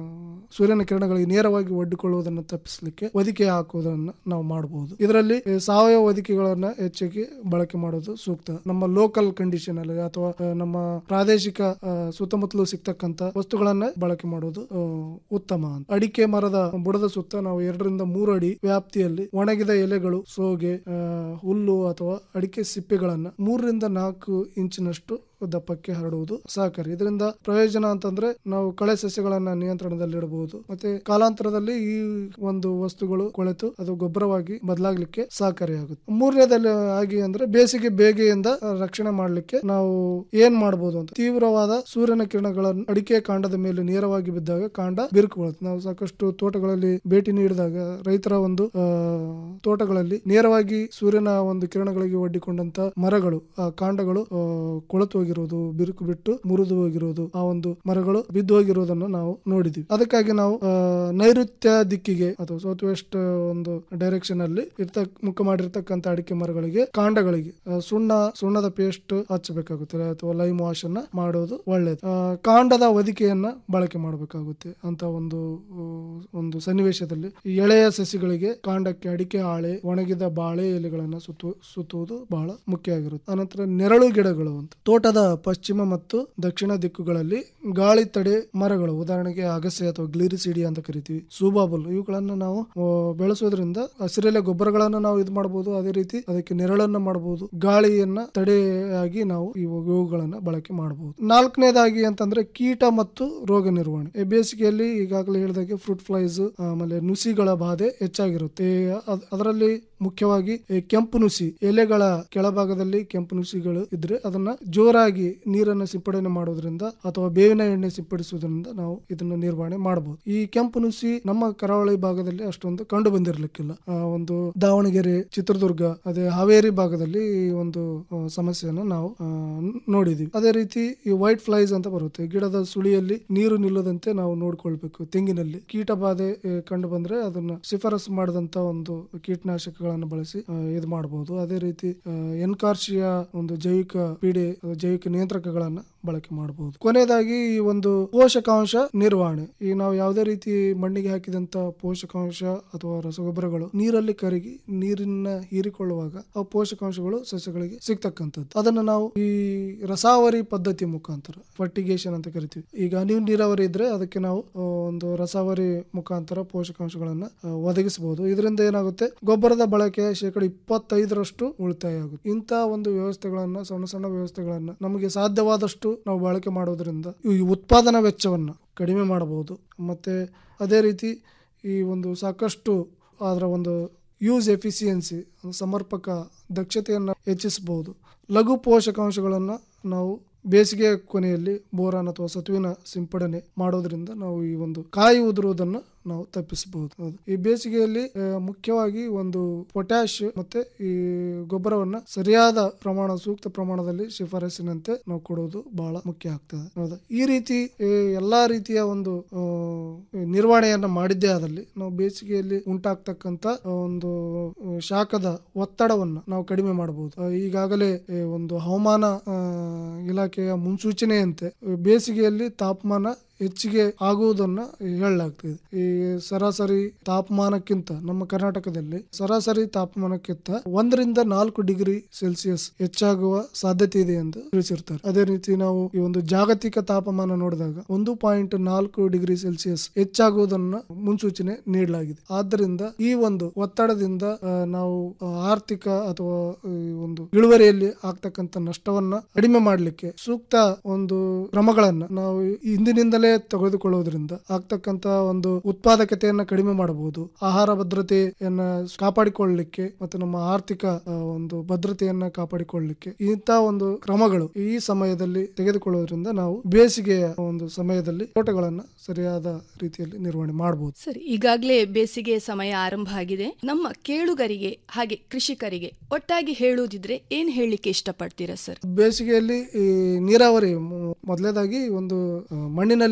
ಸೂರ್ಯನ ಕಿರಣಗಳಿಗೆ ನೇರವಾಗಿ ಒಡ್ಡಿಕೊಳ್ಳುವುದನ್ನು ತಪ್ಪಿಸಲಿಕ್ಕೆ ಹೊದಿಕೆ ಹಾಕುವುದನ್ನು ನಾವು ಮಾಡಬಹುದು ಇದರಲ್ಲಿ ಈ ಸಾವಯವ ಹೊದಿಕೆಗಳನ್ನ ಹೆಚ್ಚಾಗಿ ಬಳಕೆ ಮಾಡೋದು ಸೂಕ್ತ ನಮ್ಮ ಲೋಕಲ್ ಕಂಡೀಷನ್ ಅಲ್ಲಿ ಅಥವಾ ಆ, ನಮ್ಮ ಪ್ರಾದೇಶಿಕ ಆ, ಸುತ್ತಮುತ್ತಲು ಸಿಗ್ತಕ್ಕಂತ ವಸ್ತುಗಳನ್ನ ಬಳಕೆ ಮಾಡೋದು ಆ, ಉತ್ತಮ ಅಂತ ಅಡಿಕೆ ಮರದ ಬುಡದ ಸುತ್ತ ನಾವು ಎರಡರಿಂದ ಮೂರು ಅಡಿ ವ್ಯಾಪ್ತಿಯಲ್ಲಿ ಒಣಗಿದ ಎಲೆಗಳು ಸೋಗೆ ಆ, ಹುಲ್ಲು ಅಥವಾ ಅಡಿಕೆ ಸಿಪ್ಪೆಗಳನ್ನ ಮೂರರಿಂದ ನಾಲ್ಕು ಇಂಚಿನಷ್ಟು ದಪ್ಪಕ್ಕೆ ಹರಡುವುದು ಸಹಕಾರಿ ಇದರಿಂದ ಪ್ರಯೋಜನ ಅಂತಂದ್ರೆ ನಾವು ಕಳೆ ಸಸ್ಯಗಳನ್ನ ನಿಯಂತ್ರಣದಲ್ಲಿಡಬಹುದು ಮತ್ತೆ ಕಾಲಾಂತರದಲ್ಲಿ ಈ ಒಂದು ವಸ್ತುಗಳು ಕೊಳೆತು ಅದು ಗೊಬ್ಬರವಾಗಿ ಬದಲಾಗ್ಲಿಕ್ಕೆ ಸಹಕಾರಿಯಾಗುತ್ತೆ ಮೂರನೇದಲ್ಲಿ ಆಗಿ ಅಂದ್ರೆ ಬೇಸಿಗೆ ಬೇಗೆಯಿಂದ ರಕ್ಷಣೆ ಮಾಡಲಿಕ್ಕೆ ನಾವು ಏನ್ ಮಾಡಬಹುದು ಅಂತ ತೀವ್ರವಾದ ಸೂರ್ಯನ ಕಿರಣಗಳನ್ನು ಅಡಿಕೆ ಕಾಂಡದ ಮೇಲೆ ನೇರವಾಗಿ ಬಿದ್ದಾಗ ಕಾಂಡ ಬಿರುಕುಗೊಳ್ಳುತ್ತೆ ನಾವು ಸಾಕಷ್ಟು ತೋಟಗಳಲ್ಲಿ ಭೇಟಿ ನೀಡಿದಾಗ ರೈತರ ಒಂದು ಆ, ತೋಟಗಳಲ್ಲಿ ನೇರವಾಗಿ ಸೂರ್ಯನ ಒಂದು ಕಿರಣಗಳಿಗೆ ಒಡ್ಡಿಕೊಂಡಂತ ಮರಗಳು ಆ ಕಾಂಡಗಳು ಆ, ಕೊಳೆತು ಹೋಗಿರೋದು ಬಿರುಕು ಬಿಟ್ಟು ಮುರಿದು ಹೋಗಿರೋದು ಆ ಒಂದು ಮರಗಳು ಬಿದ್ದು ಹೋಗಿರೋದನ್ನು ನಾವು ನೋಡಿದ್ವಿ ಅದಕ್ಕಾಗಿ ನಾವು ಆ, ನೈಋತ್ಯ ದಿಕ್ಕಿಗೆ ಅಥವಾ ಸೌತ್ ವೆಸ್ಟ್ ಒಂದು ಡೈರೆಕ್ಷನ್ ಅಲ್ಲಿ ಇರ್ತ ಮುಖ ಮಾಡಿರ್ತಕ್ಕಂಥ ಅಡಿಕೆ ಮರಗಳಿಗೆ ಕಾಂಡಗಳಿಗೆ ಆ, ಸುಣ್ಣ ಸುಣ್ಣದ ಪೇಸ್ಟ್ ಹಚ್ಚಬೇಕಾಗುತ್ತೆ ಅಥವಾ ಲೈಮ್ ವಾಶ್ ಅನ್ನ ಮಾಡೋದು ಒಳ್ಳೇದು ಆ, ಕಾಂಡದ ಹೊದಿಕೆಯನ್ನ ಬಳಕೆ ಮಾಡಬೇಕಾಗುತ್ತೆ ಅಂತ ಒಂದು ಆ, ಒಂದು ಸನ್ನಿವೇಶದಲ್ಲಿ ಈ ಎಳೆಯ ಸಸಿಗಳಿಗೆ ಕಾಂಡಕ್ಕೆ ಅಡಿಕೆ ಹಾಳೆ ಒಣಗಿದ ಬಾಳೆ ಎಲೆಗಳನ್ನ ಸುತ್ತು ಸುತ್ತುವುದು ಬಹಳ ಮುಖ್ಯ ಆಗಿರುತ್ತೆ ಅನಂತರ ನೆರಳು ಗಿಡಗಳು ಅಂತ ತೋಟದ ಪಶ್ಚಿಮ ಮತ್ತು ದಕ್ಷಿಣ ದಿಕ್ಕುಗಳಲ್ಲಿ ಗಾಳಿ ತಡೆ ಮರಗಳು ಉದಾಹರಣೆಗೆ ಅಗಸೆ ಅಥವಾ ಗ್ಲಿರಿಸಿಡಿ ಅಂತ ಕರಿತೀವಿ ಸೂಬಾಬಲ್ ಇವುಗಳನ್ನ ನಾವು ಆ, ಬೆಳೆಸೋದ್ರಿಂದ ಹಸಿರೆಲೆ ಗೊಬ್ಬರಗಳನ್ನ ನಾವು ಇದು ಮಾಡಬಹುದು ಅದೇ ರೀತಿ ಅದಕ್ಕೆ ನೆರಳನ್ನ ಮಾಡಬಹುದು ಗಾಳಿಯನ್ನ ತಡೆಯಾಗಿ ನಾವು ಇವು- ಇವುಗಳನ್ನ ಬಳಕೆ ಮಾಡಬಹುದು ನಾಲ್ಕನೇದಾಗಿ ಅಂತಂದ್ರೆ ಕೀಟ ಮತ್ತು ರೋಗ ನಿರ್ವಹಣೆ ಈ ಬೇಸಿಗೆಯಲ್ಲಿ ಈಗಾಗಲೇ ಹೇಳಿದಾಗೆ ಫ್ರೂಟ್ ಫ್ಲೈಸ್ ಆಮೇಲೆ ನುಸಿಗಳ ಬಾಧೆ ಹೆಚ್ಚಾಗಿರುತ್ತೆ ಅದ್- ಅದರಲ್ಲಿ ಮುಖ್ಯವಾಗಿ ಈ ಕೆಂಪು ನುಸಿ ಎಲೆಗಳ ಕೆಳಭಾಗದಲ್ಲಿ ಕೆಂಪು ನುಸಿಗಳು ಇದ್ರೆ ಅದನ್ನ ಜೋರಾಗಿ ನೀರನ್ನು ಸಿಂಪಡಣೆ ಮಾಡೋದ್ರಿಂದ ಅಥವಾ ಬೇವಿನ ಎಣ್ಣೆ ಸಿಂಪಡಿಸುವುದರಿಂದ ನಾವು ಇದನ್ನ ನಿರ್ವಹಣೆ ಮಾಡಬಹುದು ಈ ಕೆಂಪು ನುಸಿ ನಮ್ಮ ಕರಾವಳಿ ಭಾಗದಲ್ಲಿ ಅಷ್ಟೊಂದು ಕಂಡು ಬಂದಿರಲಿಕ್ಕಿಲ್ಲ ಆ, ಒಂದು ದಾವಣಗೆರೆ ಚಿತ್ರದುರ್ಗ ಅದೇ ಹಾವೇರಿ ಭಾಗದಲ್ಲಿ ಈ ಒಂದು ಆ, ಸಮಸ್ಯೆಯನ್ನು ನಾವು ಆ, ನ್- ನೋಡಿದೀವಿ ಅದೇ ರೀತಿ ಈ ವೈಟ್ ಫ್ಲೈಸ್ ಅಂತ ಬರುತ್ತೆ ಗಿಡದ ಸುಳಿಯಲ್ಲಿ ನೀರು ನಿಲ್ಲದಂತೆ ನಾವು ನೋಡ್ಕೊಳ್ಬೇಕು ತೆಂಗಿನಲ್ಲಿ ಕೀಟ ಬಾಧೆ ಆ, ಕಂಡು ಬಂದ್ರೆ ಅದನ್ನ ಶಿಫಾರಸು ಮಾಡಿದಂತ ಒಂದು ಕೀಟನಾಶಕಗಳನ್ನ ಬಳಸಿ ಆ, ಇದು ಮಾಡಬಹುದು ಅದೇ ರೀತಿ ಆ, ಎನ್ಕಾರ್ಶಿಯಾ ಒಂದು ಜೈವಿಕ ಪೀಡೆ ಅಥವಾ ಜೈವಿಕ ನಿಯಂತ್ರಕಗಳನ್ನ ಬಳಕೆ ಮಾಡಬಹುದು ಕೊನೆಯದಾಗಿ ಈ ಒಂದು ಪೋಷಕಾಂಶ ನಿರ್ವಹಣೆ ಈ ನಾವು ಯಾವುದೇ ರೀತಿ ಮಣ್ಣಿಗೆ ಹಾಕಿದಂತ ಪೋಷಕಾಂಶ ಅಥವಾ ರಸಗೊಬ್ಬರಗಳು ನೀರಲ್ಲಿ ಕರಗಿ ನೀರನ್ನ ಹೀರಿಕೊಳ್ಳುವಾಗ ಆ ಪೋಷಕಾಂಶಗಳು ಸಸ್ಯಗಳಿಗೆ ಸಿಗ್ತಕ್ಕಂಥದ್ದು ಅದನ್ನ ನಾವು ಈ ರಸಾವರಿ ಪದ್ಧತಿ ಮುಖಾಂತರ ಫರ್ಟಿಗೇಷನ್ ಅಂತ ಕರಿತೀವಿ ಈಗ ಹನಿ ನೀರಾವರಿ ಇದ್ರೆ ಅದಕ್ಕೆ ನಾವು ಆ, ಒಂದು ರಸಾವರಿ ಮುಖಾಂತರ ಪೋಷಕಾಂಶಗಳನ್ನ ಆ, ಒದಗಿಸಬಹುದು ಇದರಿಂದ ಏನಾಗುತ್ತೆ ಗೊಬ್ಬರದ ಬಳಕೆ ಶೇಕಡ ಇಪ್ಪತ್ತೈದರಷ್ಟು ಉಳಿತಾಯ ಆಗುತ್ತೆ ಇಂಥ ಒಂದು ವ್ಯವಸ್ಥೆಗಳನ್ನ ಸಣ್ಣ ಸಣ್ಣ ವ್ಯವಸ್ಥೆಗಳನ್ನ ನಮಗೆ ಸಾಧ್ಯವಾದಷ್ಟು ನಾವು ಬಳಕೆ ಮಾಡೋದ್ರಿಂದ ಈ ಉತ್ಪಾದನಾ ವೆಚ್ಚವನ್ನ ಕಡಿಮೆ ಮಾಡಬಹುದು ಮತ್ತೆ ಅದೇ ರೀತಿ ಈ ಒಂದು ಸಾಕಷ್ಟು ಅದರ ಒಂದು ಯೂಸ್ ಎಫಿಸಿಯನ್ಸಿ ಸಮರ್ಪಕ ದಕ್ಷತೆಯನ್ನು ಹೆಚ್ಚಿಸಬಹುದು ಲಘು ಪೋಷಕಾಂಶಗಳನ್ನು ನಾವು ಬೇಸಿಗೆ ಕೊನೆಯಲ್ಲಿ ಬೋರಾನ್ ಅಥವಾ ಸತುವಿನ ಸಿಂಪಡಣೆ ಮಾಡೋದ್ರಿಂದ ನಾವು ಈ ಒಂದು ಕಾಯಿ ಉದುರುವುದನ್ನು ನಾವು ತಪ್ಪಿಸಬಹುದು ಹೌದು. ಈ ಬೇಸಿಗೆಯಲ್ಲಿ ಆ, ಮುಖ್ಯವಾಗಿ ಒಂದು ಪೊಟ್ಯಾಶ್ ಮತ್ತೆ ಈ ಗೊಬ್ಬರವನ್ನ ಸರಿಯಾದ ಪ್ರಮಾಣ ಸೂಕ್ತ ಪ್ರಮಾಣದಲ್ಲಿ ಶಿಫಾರಸಿನಂತೆ ನಾವು ಕೊಡೋದು ಬಹಳ ಮುಖ್ಯ ಆಗ್ತದೆ ಹೌದಾ ಈ ರೀತಿ ಈ ಎಲ್ಲಾ ರೀತಿಯ ಒಂದು ಆ, ನಿರ್ವಹಣೆಯನ್ನ ಮಾಡಿದ್ದೇ ಆದಲ್ಲಿ ನಾವು ಬೇಸಿಗೆಯಲ್ಲಿ ಉಂಟಾಗ್ತಕ್ಕಂತ ಒಂದು ಆ, ಶಾಖದ ಒತ್ತಡವನ್ನ ನಾವು ಕಡಿಮೆ ಮಾಡಬಹುದು ಆ, ಈಗಾಗಲೇ ಈ ಒಂದು ಹವಾಮಾನ ಆ, ಇಲಾಖೆಯ ಮುನ್ಸೂಚನೆಯಂತೆ ಬೇಸಿಗೆಯಲ್ಲಿ ತಾಪಮಾನ ಹೆಚ್ಚಿಗೆ ಆಗುವುದನ್ನ ಹೇಳಲಾಗ್ತಿದೆ ಈ ಸರಾಸರಿ ತಾಪಮಾನಕ್ಕಿಂತ ನಮ್ಮ ಕರ್ನಾಟಕದಲ್ಲಿ ಸರಾಸರಿ ತಾಪಮಾನಕ್ಕಿಂತ ಒಂದರಿಂದ ನಾಲ್ಕು ಡಿಗ್ರಿ ಸೆಲ್ಸಿಯಸ್ ಹೆಚ್ಚಾಗುವ ಸಾಧ್ಯತೆ ಇದೆ ಎಂದು ತಿಳಿಸಿರ್ತಾರೆ ಅದೇ ರೀತಿ ನಾವು ಈ ಒಂದು ಜಾಗತಿಕ ತಾಪಮಾನ ನೋಡಿದಾಗ ಒಂದು ಪಾಯಿಂಟ್ ನಾಲ್ಕು ಡಿಗ್ರಿ ಸೆಲ್ಸಿಯಸ್ ಹೆಚ್ಚಾಗುವುದನ್ನ ಮುನ್ಸೂಚನೆ ನೀಡಲಾಗಿದೆ ಆದ್ದರಿಂದ ಈ ಒಂದು ಒತ್ತಡದಿಂದ ಆ, ನಾವು ಆ, ಆರ್ಥಿಕ ಅಥವಾ ಈ ಒಂದು ಇಳುವರಿಯಲ್ಲಿ ಆಗ್ತಕ್ಕಂಥ ನಷ್ಟವನ್ನ ಕಡಿಮೆ ಮಾಡಲಿಕ್ಕೆ ಸೂಕ್ತ ಒಂದು ಕ್ರಮಗಳನ್ನ ನಾವು ಇಂದಿನಿಂದಲೇ ತೆಗೆದುಕೊಳ್ಳುವುದರಿಂದ ಆಗ್ತಕ್ಕಂತ ಒಂದು ಉತ್ಪಾದಕತೆಯನ್ನ ಕಡಿಮೆ ಮಾಡಬಹುದು ಆಹಾರ ಭದ್ರತೆಯನ್ನ ಕಾಪಾಡಿಕೊಳ್ಳಲಿಕ್ಕೆ ಮತ್ತು ನಮ್ಮ ಆರ್ಥಿಕ ಆ, ಒಂದು ಭದ್ರತೆಯನ್ನ ಕಾಪಾಡಿಕೊಳ್ಳಲಿಕ್ಕೆ ಇಂಥ ಒಂದು ಕ್ರಮಗಳು ಈ ಸಮಯದಲ್ಲಿ ತೆಗೆದುಕೊಳ್ಳುವುದರಿಂದ ನಾವು ಬೇಸಿಗೆಯ ಒಂದು ಸಮಯದಲ್ಲಿ ತೋಟಗಳನ್ನ ಸರಿಯಾದ ರೀತಿಯಲ್ಲಿ ನಿರ್ವಹಣೆ ಮಾಡಬಹುದು ಸರಿ ಈಗಾಗಲೇ ಬೇಸಿಗೆ ಸಮಯ ಆರಂಭ ಆಗಿದೆ ನಮ್ಮ ಕೇಳುಗರಿಗೆ ಹಾಗೆ ಕೃಷಿಕರಿಗೆ ಒಟ್ಟಾಗಿ ಹೇಳುವುದಿದ್ರೆ ಏನ್ ಹೇಳಲಿಕ್ಕೆ ಇಷ್ಟಪಡ್ತೀರಾ ಸರ್ ಬೇಸಿಗೆಯಲ್ಲಿ ಈ ನೀರಾವರಿ ಮೊ- ಮೊದಲನೇದಾಗಿ ಒಂದು ಆ, ಮಣ್ಣಿನಲ್ಲಿ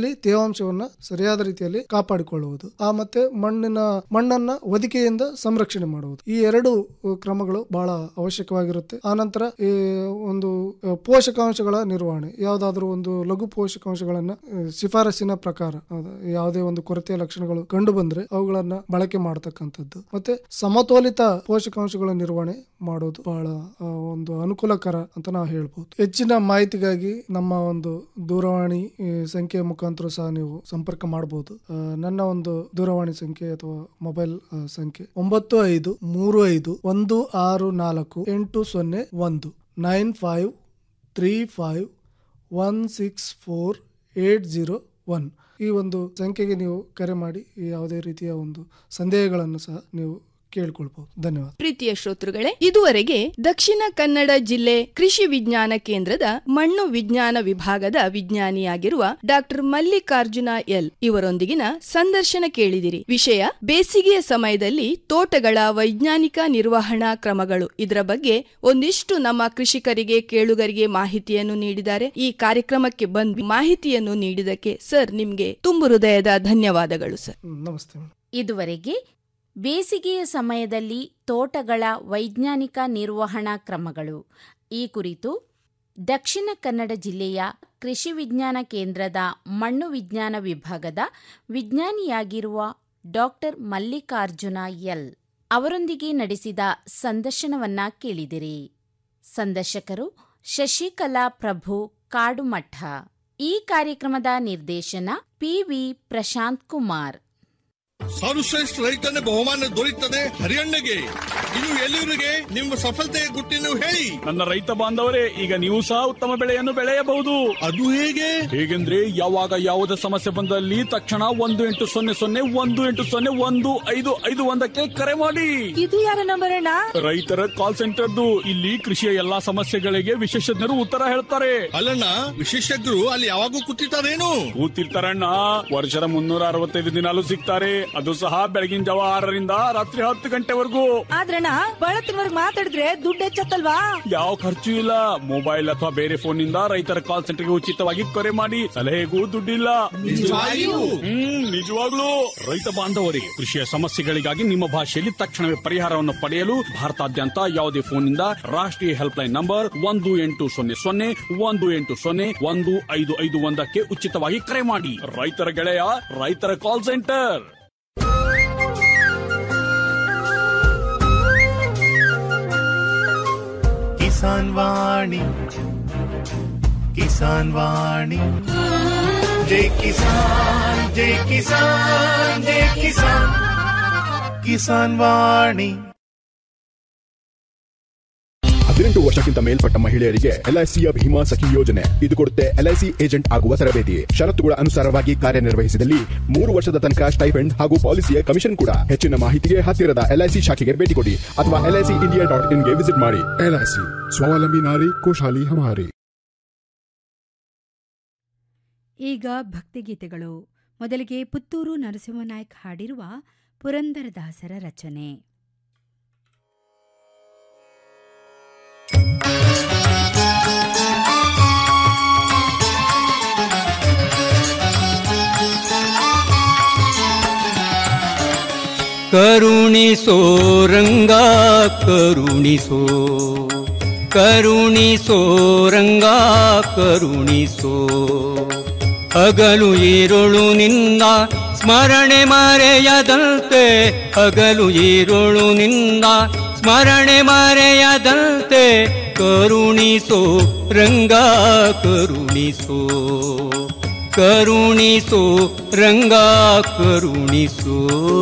ಮಣ್ಣಿನಲ್ಲಿ ತೇವಾಂಶವನ್ನ ಸರಿಯಾದ ರೀತಿಯಲ್ಲಿ ಕಾಪಾಡಿಕೊಳ್ಳುವುದು ಆ ಮತ್ತೆ ಮಣ್ಣಿನ ಮಣ್ಣನ್ನ ಒದಿಕೆಯಿಂದ ಸಂರಕ್ಷಣೆ ಮಾಡುವುದು ಈ ಎರಡು ಅಹ್, ಕ್ರಮಗಳು ಬಹಳ ಅವಶ್ಯಕವಾಗಿರುತ್ತೆ ಆನಂತರ ಈ ಒಂದು ಅಹ್, ಪೋಷಕಾಂಶಗಳ ನಿರ್ವಹಣೆ ಯಾವುದಾದ್ರೂ ಒಂದು ಲಘು ಪೋಷಕಾಂಶಗಳನ್ನ ಅಹ್, ಶಿಫಾರಸಿನ ಪ್ರಕಾರ ಹೌದಾ? ಯಾವುದೇ ಒಂದು ಕೊರತೆಯ ಲಕ್ಷಣಗಳು ಕಂಡು ಬಂದ್ರೆ ಅವುಗಳನ್ನ ಬಳಕೆ ಮಾಡತಕ್ಕಂಥದ್ದು ಮತ್ತೆ ಸಮತೋಲಿತ ಪೋಷಕಾಂಶಗಳ ನಿರ್ವಹಣೆ ಮಾಡೋದು ಬಹಳ ಆ, ಒಂದು ಅನುಕೂಲಕರ ಅಂತ ನಾವು ಹೇಳ್ಬೋದು ಹೆಚ್ಚಿನ ಮಾಹಿತಿಗಾಗಿ ನಮ್ಮ ಒಂದು ದೂರವಾಣಿ ಈ, ಸಂಖ್ಯೆಯ ಮುಖಾಂತರ ಸಹ ನೀವು ಸಂಪರ್ಕ ಮಾಡಬಹುದು ಆ, ನನ್ನ ಒಂದು ದೂರವಾಣಿ ಸಂಖ್ಯೆ ಅಥವಾ ಮೊಬೈಲ್ ಆ, ಸಂಖ್ಯೆ ಒಂಬತ್ತು ಐದು ಮೂರು ಐದು ಒಂದು ಆರು ನಾಲ್ಕು ಎಂಟು ಸೊನ್ನೆ ಒಂದು nine five three five one six four eight zero one ಈ ಒಂದು ಸಂಖ್ಯೆಗೆ ನೀವು ಕರೆ ಮಾಡಿ ಯಾವುದೇ ರೀತಿಯ ಒಂದು ಸಂದೇಹಗಳನ್ನು ಸಹ ನೀವು ಕೇಳ್ಕೊಳ್ಬಹುದು ಧನ್ಯವಾದ ಪ್ರೀತಿಯ ಶ್ರೋತೃಗಳೇ ಇದುವರೆಗೆ ದಕ್ಷಿಣ ಕನ್ನಡ ಜಿಲ್ಲೆ ಕೃಷಿ ವಿಜ್ಞಾನ ಕೇಂದ್ರದ ಮಣ್ಣು ವಿಜ್ಞಾನ ವಿಭಾಗದ ವಿಜ್ಞಾನಿಯಾಗಿರುವ ಡಾಕ್ಟರ್ ಮಲ್ಲಿಕಾರ್ಜುನ ಎಲ್ ಇವರೊಂದಿಗಿನ ಸಂದರ್ಶನ ಕೇಳಿದಿರಿ ವಿಷಯ ಬೇಸಿಗೆಯ ಸಮಯದಲ್ಲಿ ತೋಟಗಳ ವೈಜ್ಞಾನಿಕ ನಿರ್ವಹಣಾ ಕ್ರಮಗಳು ಇದರ ಬಗ್ಗೆ ಒಂದಿಷ್ಟು ನಮ್ಮ ಕೃಷಿಕರಿಗೆ ಕೇಳುಗರಿಗೆ ಮಾಹಿತಿಯನ್ನು ನೀಡಿದ್ದಾರೆ ಈ ಕಾರ್ಯಕ್ರಮಕ್ಕೆ ಬಂದು ಮಾಹಿತಿಯನ್ನು ನೀಡಿದಕ್ಕೆ ಸರ್ ನಿಮ್ಗೆ ತುಂಬು ಹೃದಯದ ಧನ್ಯವಾದಗಳು ಸರ್ ಹ್ಮ್, ನಮಸ್ತೆ ಮೇಡಮ್ ಇದುವರೆಗೆ ಬೇಸಿಗೆಯ ಸಮಯದಲ್ಲಿ ತೋಟಗಳ ವೈಜ್ಞಾನಿಕ ನಿರ್ವಹಣಾ ಕ್ರಮಗಳು ಈ ಕುರಿತು ದಕ್ಷಿಣ ಕನ್ನಡ ಜಿಲ್ಲೆಯ ಕೃಷಿ ವಿಜ್ಞಾನ ಕೇಂದ್ರದ ಮಣ್ಣು ವಿಜ್ಞಾನ ವಿಭಾಗದ ವಿಜ್ಞಾನಿಯಾಗಿರುವ ಡಾಕ್ಟರ್ ಮಲ್ಲಿಕಾರ್ಜುನ ಎಲ್ ಅವರೊಂದಿಗೆ ನಡೆಸಿದ ಸಂದರ್ಶನವನ್ನ ಕೇಳಿದಿರಿ ಸಂದರ್ಶಕರು ಶಶಿಕಲಾ ಪ್ರಭು ಕಾಡುಮಠ ಈ ಕಾರ್ಯಕ್ರಮದ ನಿರ್ದೇಶನ ಪಿವಿ ಪ್ರಶಾಂತ್ ಕುಮಾರ್ ಸರ್ವಶ್ರೇಷ್ಠ ರೈತನ ಬಹುಮಾನ ದೊರೆಯುತ್ತದೆ ಹರಿಯಣ್ಣಗೆ ಇನ್ನು ಎಲ್ಲಿವರಿಗೆ ನಿಮ್ಮ ಸಫಲತೆಯ ಗುಟ್ಟಿನ ಹೇಳಿ ನನ್ನ ರೈತ ಬಾಂಧವರೇ ಈಗ ನೀವು ಸಹ ಉತ್ತಮ ಬೆಳೆಯನ್ನು ಬೆಳೆಯಬಹುದು ಅದು ಹೇಗೆ ಹೇಗೆಂದ್ರೆ ಯಾವಾಗ ಯಾವುದೇ ಸಮಸ್ಯೆ ಬಂದಲ್ಲಿ ತಕ್ಷಣ ಒಂದು ಎಂಟು ಸೊನ್ನೆ ಸೊನ್ನೆ ಒಂದು ಎಂಟು ಸೊನ್ನೆ ಒಂದು ಐದು ಐದು ಒಂದಕ್ಕೆ ಕರೆ ಮಾಡಿ ಇದು ಯಾರ ನಂಬರ್ ಅಣ್ಣ ರೈತರ ಕಾಲ್ ಸೆಂಟರ್ದು ಇಲ್ಲಿ ಕೃಷಿಯ ಎಲ್ಲಾ ಸಮಸ್ಯೆಗಳಿಗೆ ವಿಶೇಷಜ್ಞರು ಉತ್ತರ ಹೇಳ್ತಾರೆ ಅಲ್ಲಣ್ಣ ವಿಶೇಷಜ್ಞರು ಅಲ್ಲಿ ಯಾವಾಗೂ ಕೂತಿರ್ತಾರೇನು ಕೂತಿರ್ತಾರಣ್ಣ ವರ್ಷದ ಮುನ್ನೂರ ಅರವತ್ತೈದು ದಿನಾಲು ಸಿಗ್ತಾರೆ ಅದು ಸಹ ಬೆಳಗಿನ ಜಾವ ಆರರಿಂದ ರಾತ್ರಿ ಹತ್ತು ಗಂಟೆವರೆಗೂ ಆದ್ರಣ್ಣ ಬಳತ್ತಿನವರ್ಗ್ ಮಾತಾಡಿದ್ರೆ ದುಡ್ಡು ಹೆಚ್ಚತ್ತಲ್ವಾ ಯಾವ ಖರ್ಚು ಇಲ್ಲ ಮೊಬೈಲ್ ಅಥವಾ ಬೇರೆ ಫೋನ್ ನಿಂದ ರೈತರ ಕಾಲ್ ಸೆಂಟರ್ಗೆ ಉಚಿತವಾಗಿ ಕರೆ ಮಾಡಿ ಸಲಹೆಗೂ ದುಡ್ಡಿಲ್ಲ ಹ್ಮ್ ನಿಜವಾಗ್ಲೂ ರೈತ ಬಾಂಧವರಿಗೆ ಕೃಷಿಯ ಸಮಸ್ಯೆಗಳಿಗಾಗಿ ನಿಮ್ಮ ಭಾಷೆಯಲ್ಲಿ ತಕ್ಷಣವೇ ಪರಿಹಾರವನ್ನು ಪಡೆಯಲು ಭಾರತಾದ್ಯಂತ ಯಾವುದೇ ಫೋನ್ನಿಂದ ರಾಷ್ಟ್ರೀಯ ಹೆಲ್ಪ್ ಲೈನ್ ನಂಬರ್ ಒಂದು ಎಂಟು ಸೊನ್ನೆ ಸೊನ್ನೆ ಒಂದು ಎಂಟು ಸೊನ್ನೆ ಒಂದು ಐದು ಐದು ಒಂದಕ್ಕೆ ಉಚಿತವಾಗಿ ಕರೆ ಮಾಡಿ ರೈತರ ಗೆಳೆಯ ರೈತರ ಕಾಲ್ ಸೆಂಟರ್ ಕಿಸಾನ್ ವಾಣಿ ಕಿಸಾನ್ ವಾಣಿ ಜೈ ಕಿಸಾನ್ ಜೈ ಕಿಸಾನ್ ಜೈ ಕಿಸಾನ್ ಕಿಸಾನ್ ವಾಣಿ ಹದಿನೆಂಟು ವರ್ಷಕ್ಕಿಂತ ಮೇಲ್ಪಟ್ಟ ಮಹಿಳೆಯರಿಗೆ ಎಲ್ಐಸಿಯ ಭೀಮಾ ಸಖಿ ಯೋಜನೆ ಇದು ಕೊಡುತ್ತೆ ಎಲ್ಐಸಿ ಏಜೆಂಟ್ ಆಗುವ ತರಬೇತಿ ಷರತ್ತುಗಳ ಅನುಸಾರವಾಗಿ ಕಾರ್ಯನಿರ್ವಹಿಸಿದಲ್ಲಿ ಮೂರು ವರ್ಷದ ತನಕ ಸ್ಟೈಪೆಂಡ್ ಹಾಗೂ ಪಾಲಿಸಿಯ ಕಮಿಷನ್ ಕೂಡ ಹೆಚ್ಚಿನ ಮಾಹಿತಿಗೆ ಹತ್ತಿರದ ಎಲ್ಐಸಿ ಶಾಖೆಗೆ ಭೇಟಿ ಕೊಡಿ ಅಥವಾ ಎಲ್ಐಸಿ ಇಂಡಿಯಾ ಡಾಟ್ ಇನ್ಗೆ ವಿಸಿಟ್ ಮಾಡಿ ಎಲ್ಐಸಿ ಸ್ವಾವಲಂಬಿ ನಾರಿ ಕೋಶಾಲಿ ಹಮಾರಿ ಈಗ ಭಕ್ತಿಗೀತೆಗಳು ಮೊದಲಿಗೆ ಪುತ್ತೂರು ನರಸಿಂಹನಾಯ್ಕ್ ಹಾಡಿರುವ ಪುರಂದರದಾಸರ ರಚನೆ ಕರುಣಿಸೋ ರಂಗ ಕರುಣಿಸೋ ಕರುಣಿಸೋ ರಂಗ ಕರುಣಿಸೋ ಹಗಲು ಈರುಳು ನಿನ್ನ ಸ್ಮರಣೆ ಮರೆಯದಂತೆ ಹಗಲು ಈರುಳು ನಿನ್ನ ಸ್ಮರಣೆ ಮರೆಯದಂತೆ ಕರುಣಿಸೋ ರಂಗ ಕರುಣಿಸೋ ಕರುಣಿಸೋ ರಂಗ ಕರುಣಿಸೋ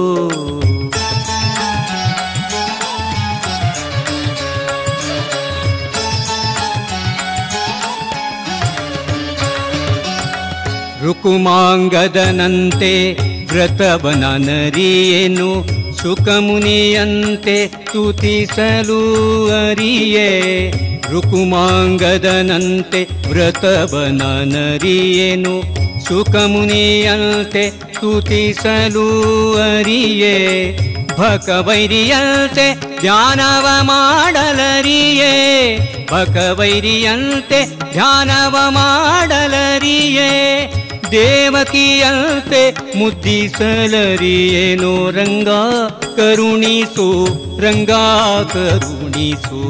ರುಕುಮಾಂಗದನಂತೆ ವ್ರತವನ ನರಿಯೇನು ಸುಖಮುನಿಯಂತೆ ತುತಿಸಲು ಅರಿಯೇ ರುಕುಮಾಂಗದನಂತೆ ವ್ರತವನ ನರಿಯೇನು ಸುಖಮುನಿಯಂತೆ ತುತಿಸಲು ಅರಿಯೇ ಭಕವೈರಿಯಂತೆ ಧ್ಯಾನವ ಮಾಡಲರಿಯೇ ಭಕವೈರಿಯಂತೆ ಧ್ಯಾನವ ಮಾಡಲರಿಯೇ ದೇವಕಿಯಂತೆ ಮುದ್ದಿಸಲರಿಯೇನೋ ರಂಗ ಕರುಣಿಸು ರಂಗ ಕರುಣಿಸು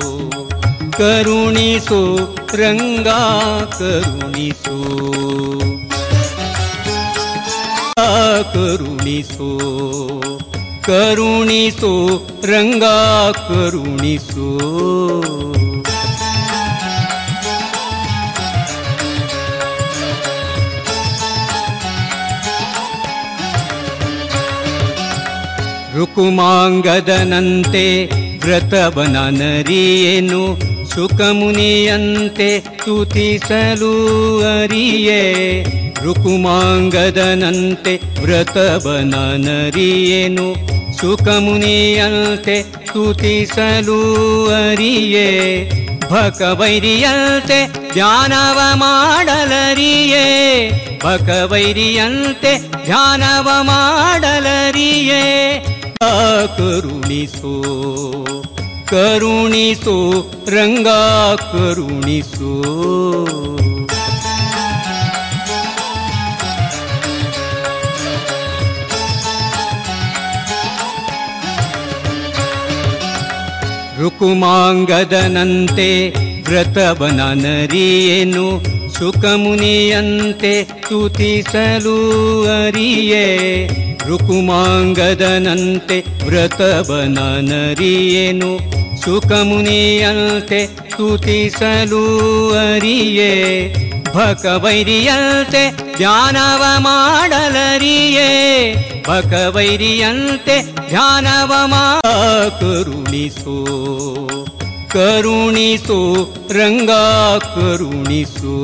ಕರುಣಿಸು ರಂಗ ಕರುಣಿಸು ಕರುಣಿಸು ಕರುಣಿಸು ರಂಗ ಕರುಣಿಸು ರುಕುಮಾಂಗದನಂತೆ ವ್ರತವನ ನರಿಯೇನು ಸುಖಮುನಿಯಂತೆ ಸ್ತುತಿಸಲು ಅರಿಯೇ ರುಕುಮಾಂಗದನಂತೆ ವ್ರತವನ ನರಿಯೇನು ಸುಖಮುನಿಯಂತೆ ಸ್ತುತಿಸಲು ಅರಿಯೇ ಭಕವೈರಿಯಂತೆ ಧ್ಯಾನವ ಮಾಡಲರಿಯೇ ಭಕವೈರಿಯಂತೆ ಧ್ಯಾನವ ಮಾಡಲರಿಯೇ ಆ ಕರುಣಿಸೋ ಕರುಣಿಸೋ ರಂಗ ಕರುಣಿಸೋ ರುಕುಮಾಂಗದನಂತೆ ವ್ರತವನ ನರಿಯೇನು ಸುಖಮುನಿಯಂತೆ ಸ್ತುತಿಸಲು ಅರಿಯೇ ರುಕುಮಾಂಗದನಂತೆ ವ್ರತವನ ನರಿಯೇನು ಸುಖಮುನಿಯಂತೆ ಸ್ತುತಿಸಲು ಅರಿಯೇ ಭಕವೈರಿಯಂತೆ ಧ್ಯಾನವ ಮಾಡಲರಿಯೇ ಭಕವೈರಿಯಂತೆ ಧ್ಯಾನವ ಮಾ ಕರುಣಿಸೋ ಕರುಣಿಸೋ ರಂಗ ಕರುಣಿಸೋ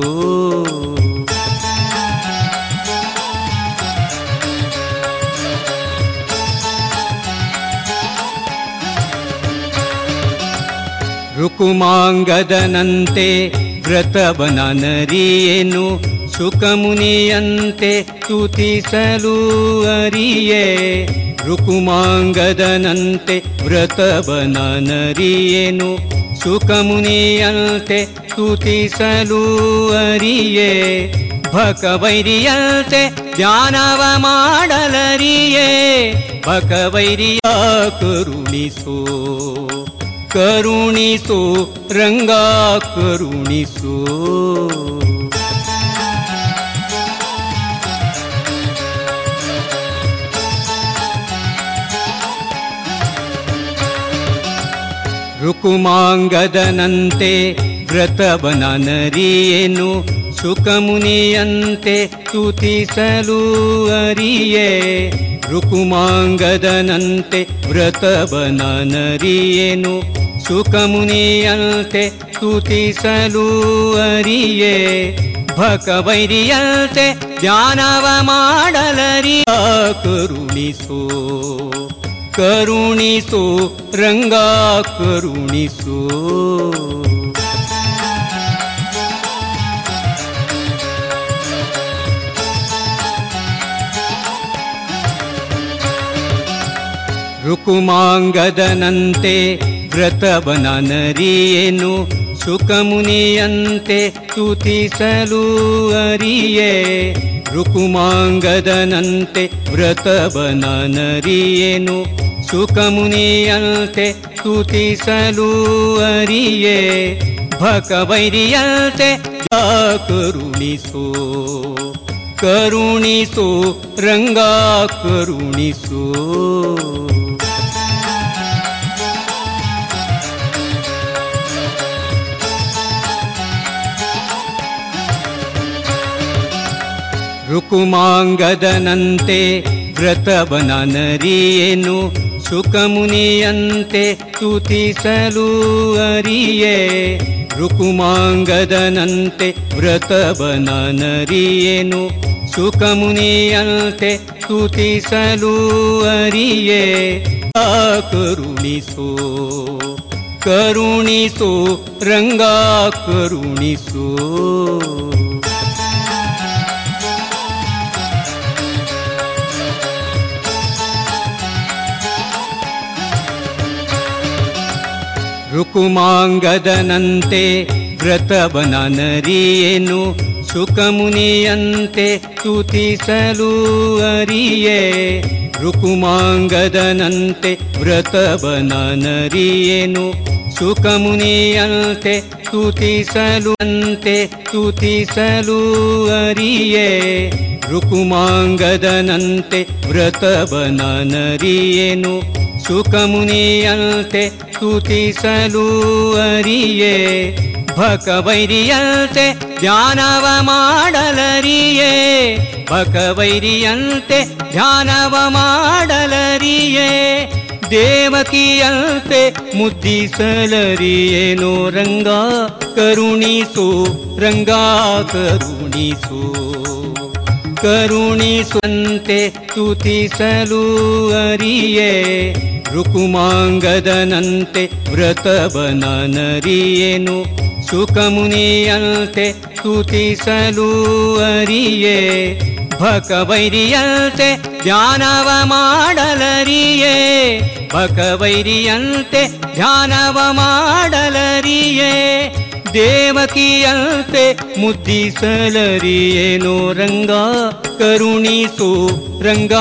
ರುಕುಮಾಂಗದನಂತೆ ವ್ರತವನ ನರಿಯೇನು ಸುಖಮುನಿಯಂತೆ ಸ್ತುತಿಸಲು ಅರಿಯೇ ರುಕುಮಾಂಗದನಂತೆ ವ್ರತವನ ನರಿಯೇನು ಸುಖಮುನಿಯಂತೆ ಸ್ತುತಿಸಲು ಅರಿಯೇ ಭಕವೈರಿಯಂತೆ ಧ್ಯಾನವ ಮಾಡಲರಿಯೇ ಭಕವೈರಿಯ ಕರುಣಿಸೋ ಕರುಣಿಸೋ ರಂಗ ಕರುಣಿಸೋ ರುಕುಮಾಂಗದನಂತೆ ವ್ರತವನ ನರಿಯೇನು ಸುಖಮುನಿಯಂತೆ ಸ್ತುತಿಸಲು ಅರಿಯೇ ರುಕುಮಾಂಗದನಂತೆ ವ್ರತವನ ನರಿಯೇನು ಸುಖಮುನಿಯಂತೆ ಸ್ತುತಿಸಲು ಅರಿಯೇ ಭಕವೈರಿಯಂತೆ ಧ್ಯಾನವ ಮಾಡಲರಿಯ ಕರುಣಿಸೋ ಕರುಣಿಸೋ ರಂಗ ಕರುಣಿಸೋ ರುಕುಮಾಂಗದನಂತೆ ವ್ರತವನ ನರಿಯೇನು ಸುಖಮುನಿಯಂತೆ ಸ್ತುತಿಸಲು ಅರಿಯೇ ರುಕುಮಾಂಗದನಂತೆ ವ್ರತವನ ನರಿಯೇನು ಸುಖಮುನಿಯಂತೆ ಸ್ತುತಿಸಲು ಅರಿಯೇ ಭಕವೈರಿಯಂತೆ ಕರುಣಿಸೋ ಕರುಣಿಸೋ ರಂಗ ಕರುಣಿಸೋ ರುಕುಮಾಂಗದನಂತೆ ವ್ರತವನ ನರಿಯೇನು ಸುಖಮುನಿಯಂತೆ ಸ್ತುತಿಸಲು ಅರಿಯೇ ರುಕುಮಾಂಗದನಂತೆ ವ್ರತವನ ನರಿಯೇನು ಸುಖಮುನಿಯಂತೆ ಸ್ತುತಿಸಲು ಅರಿಯೇ ಆ ಕರುಣಿಸೋ ಕರುಣಿಸೋ ರಂಗ ಕರುಣಿಸೋ ರುಕುಮಾಂಗದನಂತೆ ವ್ರತವನ ನರಿಯೇನು ಸುಖಮುನಿಯಂತೆ ತುತಿಸಲು ಅರಿಯೇ ರುಕುಮಾಂಗದನಂತೆ ವ್ರತವನರಿಯೇನು ಸುಖಮುನಿಯಂತೆ ತುತಿಸಲು ಅಂತೆ ತುತಿಸಲು ಅರಿಯೇ ರುಕುಮಾಂಗದನಂತೆ ವ್ರತವನರಿಯೇನು ಸುಖಮುನಿಯಂತೆ ತುತಿಸಲು ಅರಿಯೇ ಭಕವೈರಿಯಂತೆ ಧ್ಯಾನವ ಮಾಡಲರಿಯೇ ಭಕವೈರಿಯಂತೆ ಧ್ಯಾನವ ಮಾಡಲರಿಯೇ ದೇವಕಿಯಂತೆ ಮುದ್ದಿಸಲರಿಯೇನೋ ರಂಗ ಕರುಣಿಸು ರಂಗ ಕರುಣಿಸು ಕರುಣಿಸುವಂತೆ ತುತಿಸಲು ಅರಿಯೇ ರುಕುಮಾಂಗದನಂತೆ ವ್ರತವನರಿಯೇನು ಸುಖಮುನಿಯಂತೆ ತುತಿಸಲು ಅರಿಯೇ ಭಕವೈರಿಯಂತೆ ಧ್ಯಾನವ ಮಾಡಲರಿಯೇ ಭಕವೈರಿಯಂತೆ ಧ್ಯಾನವ ಮಾಡಲರಿಯೇ ದೇವಕಿಯಂತೆ ಮುದ್ದಿಸಲರಿಯೇನೋ ರಂಗ ಕರುಣಿಸು ರಂಗ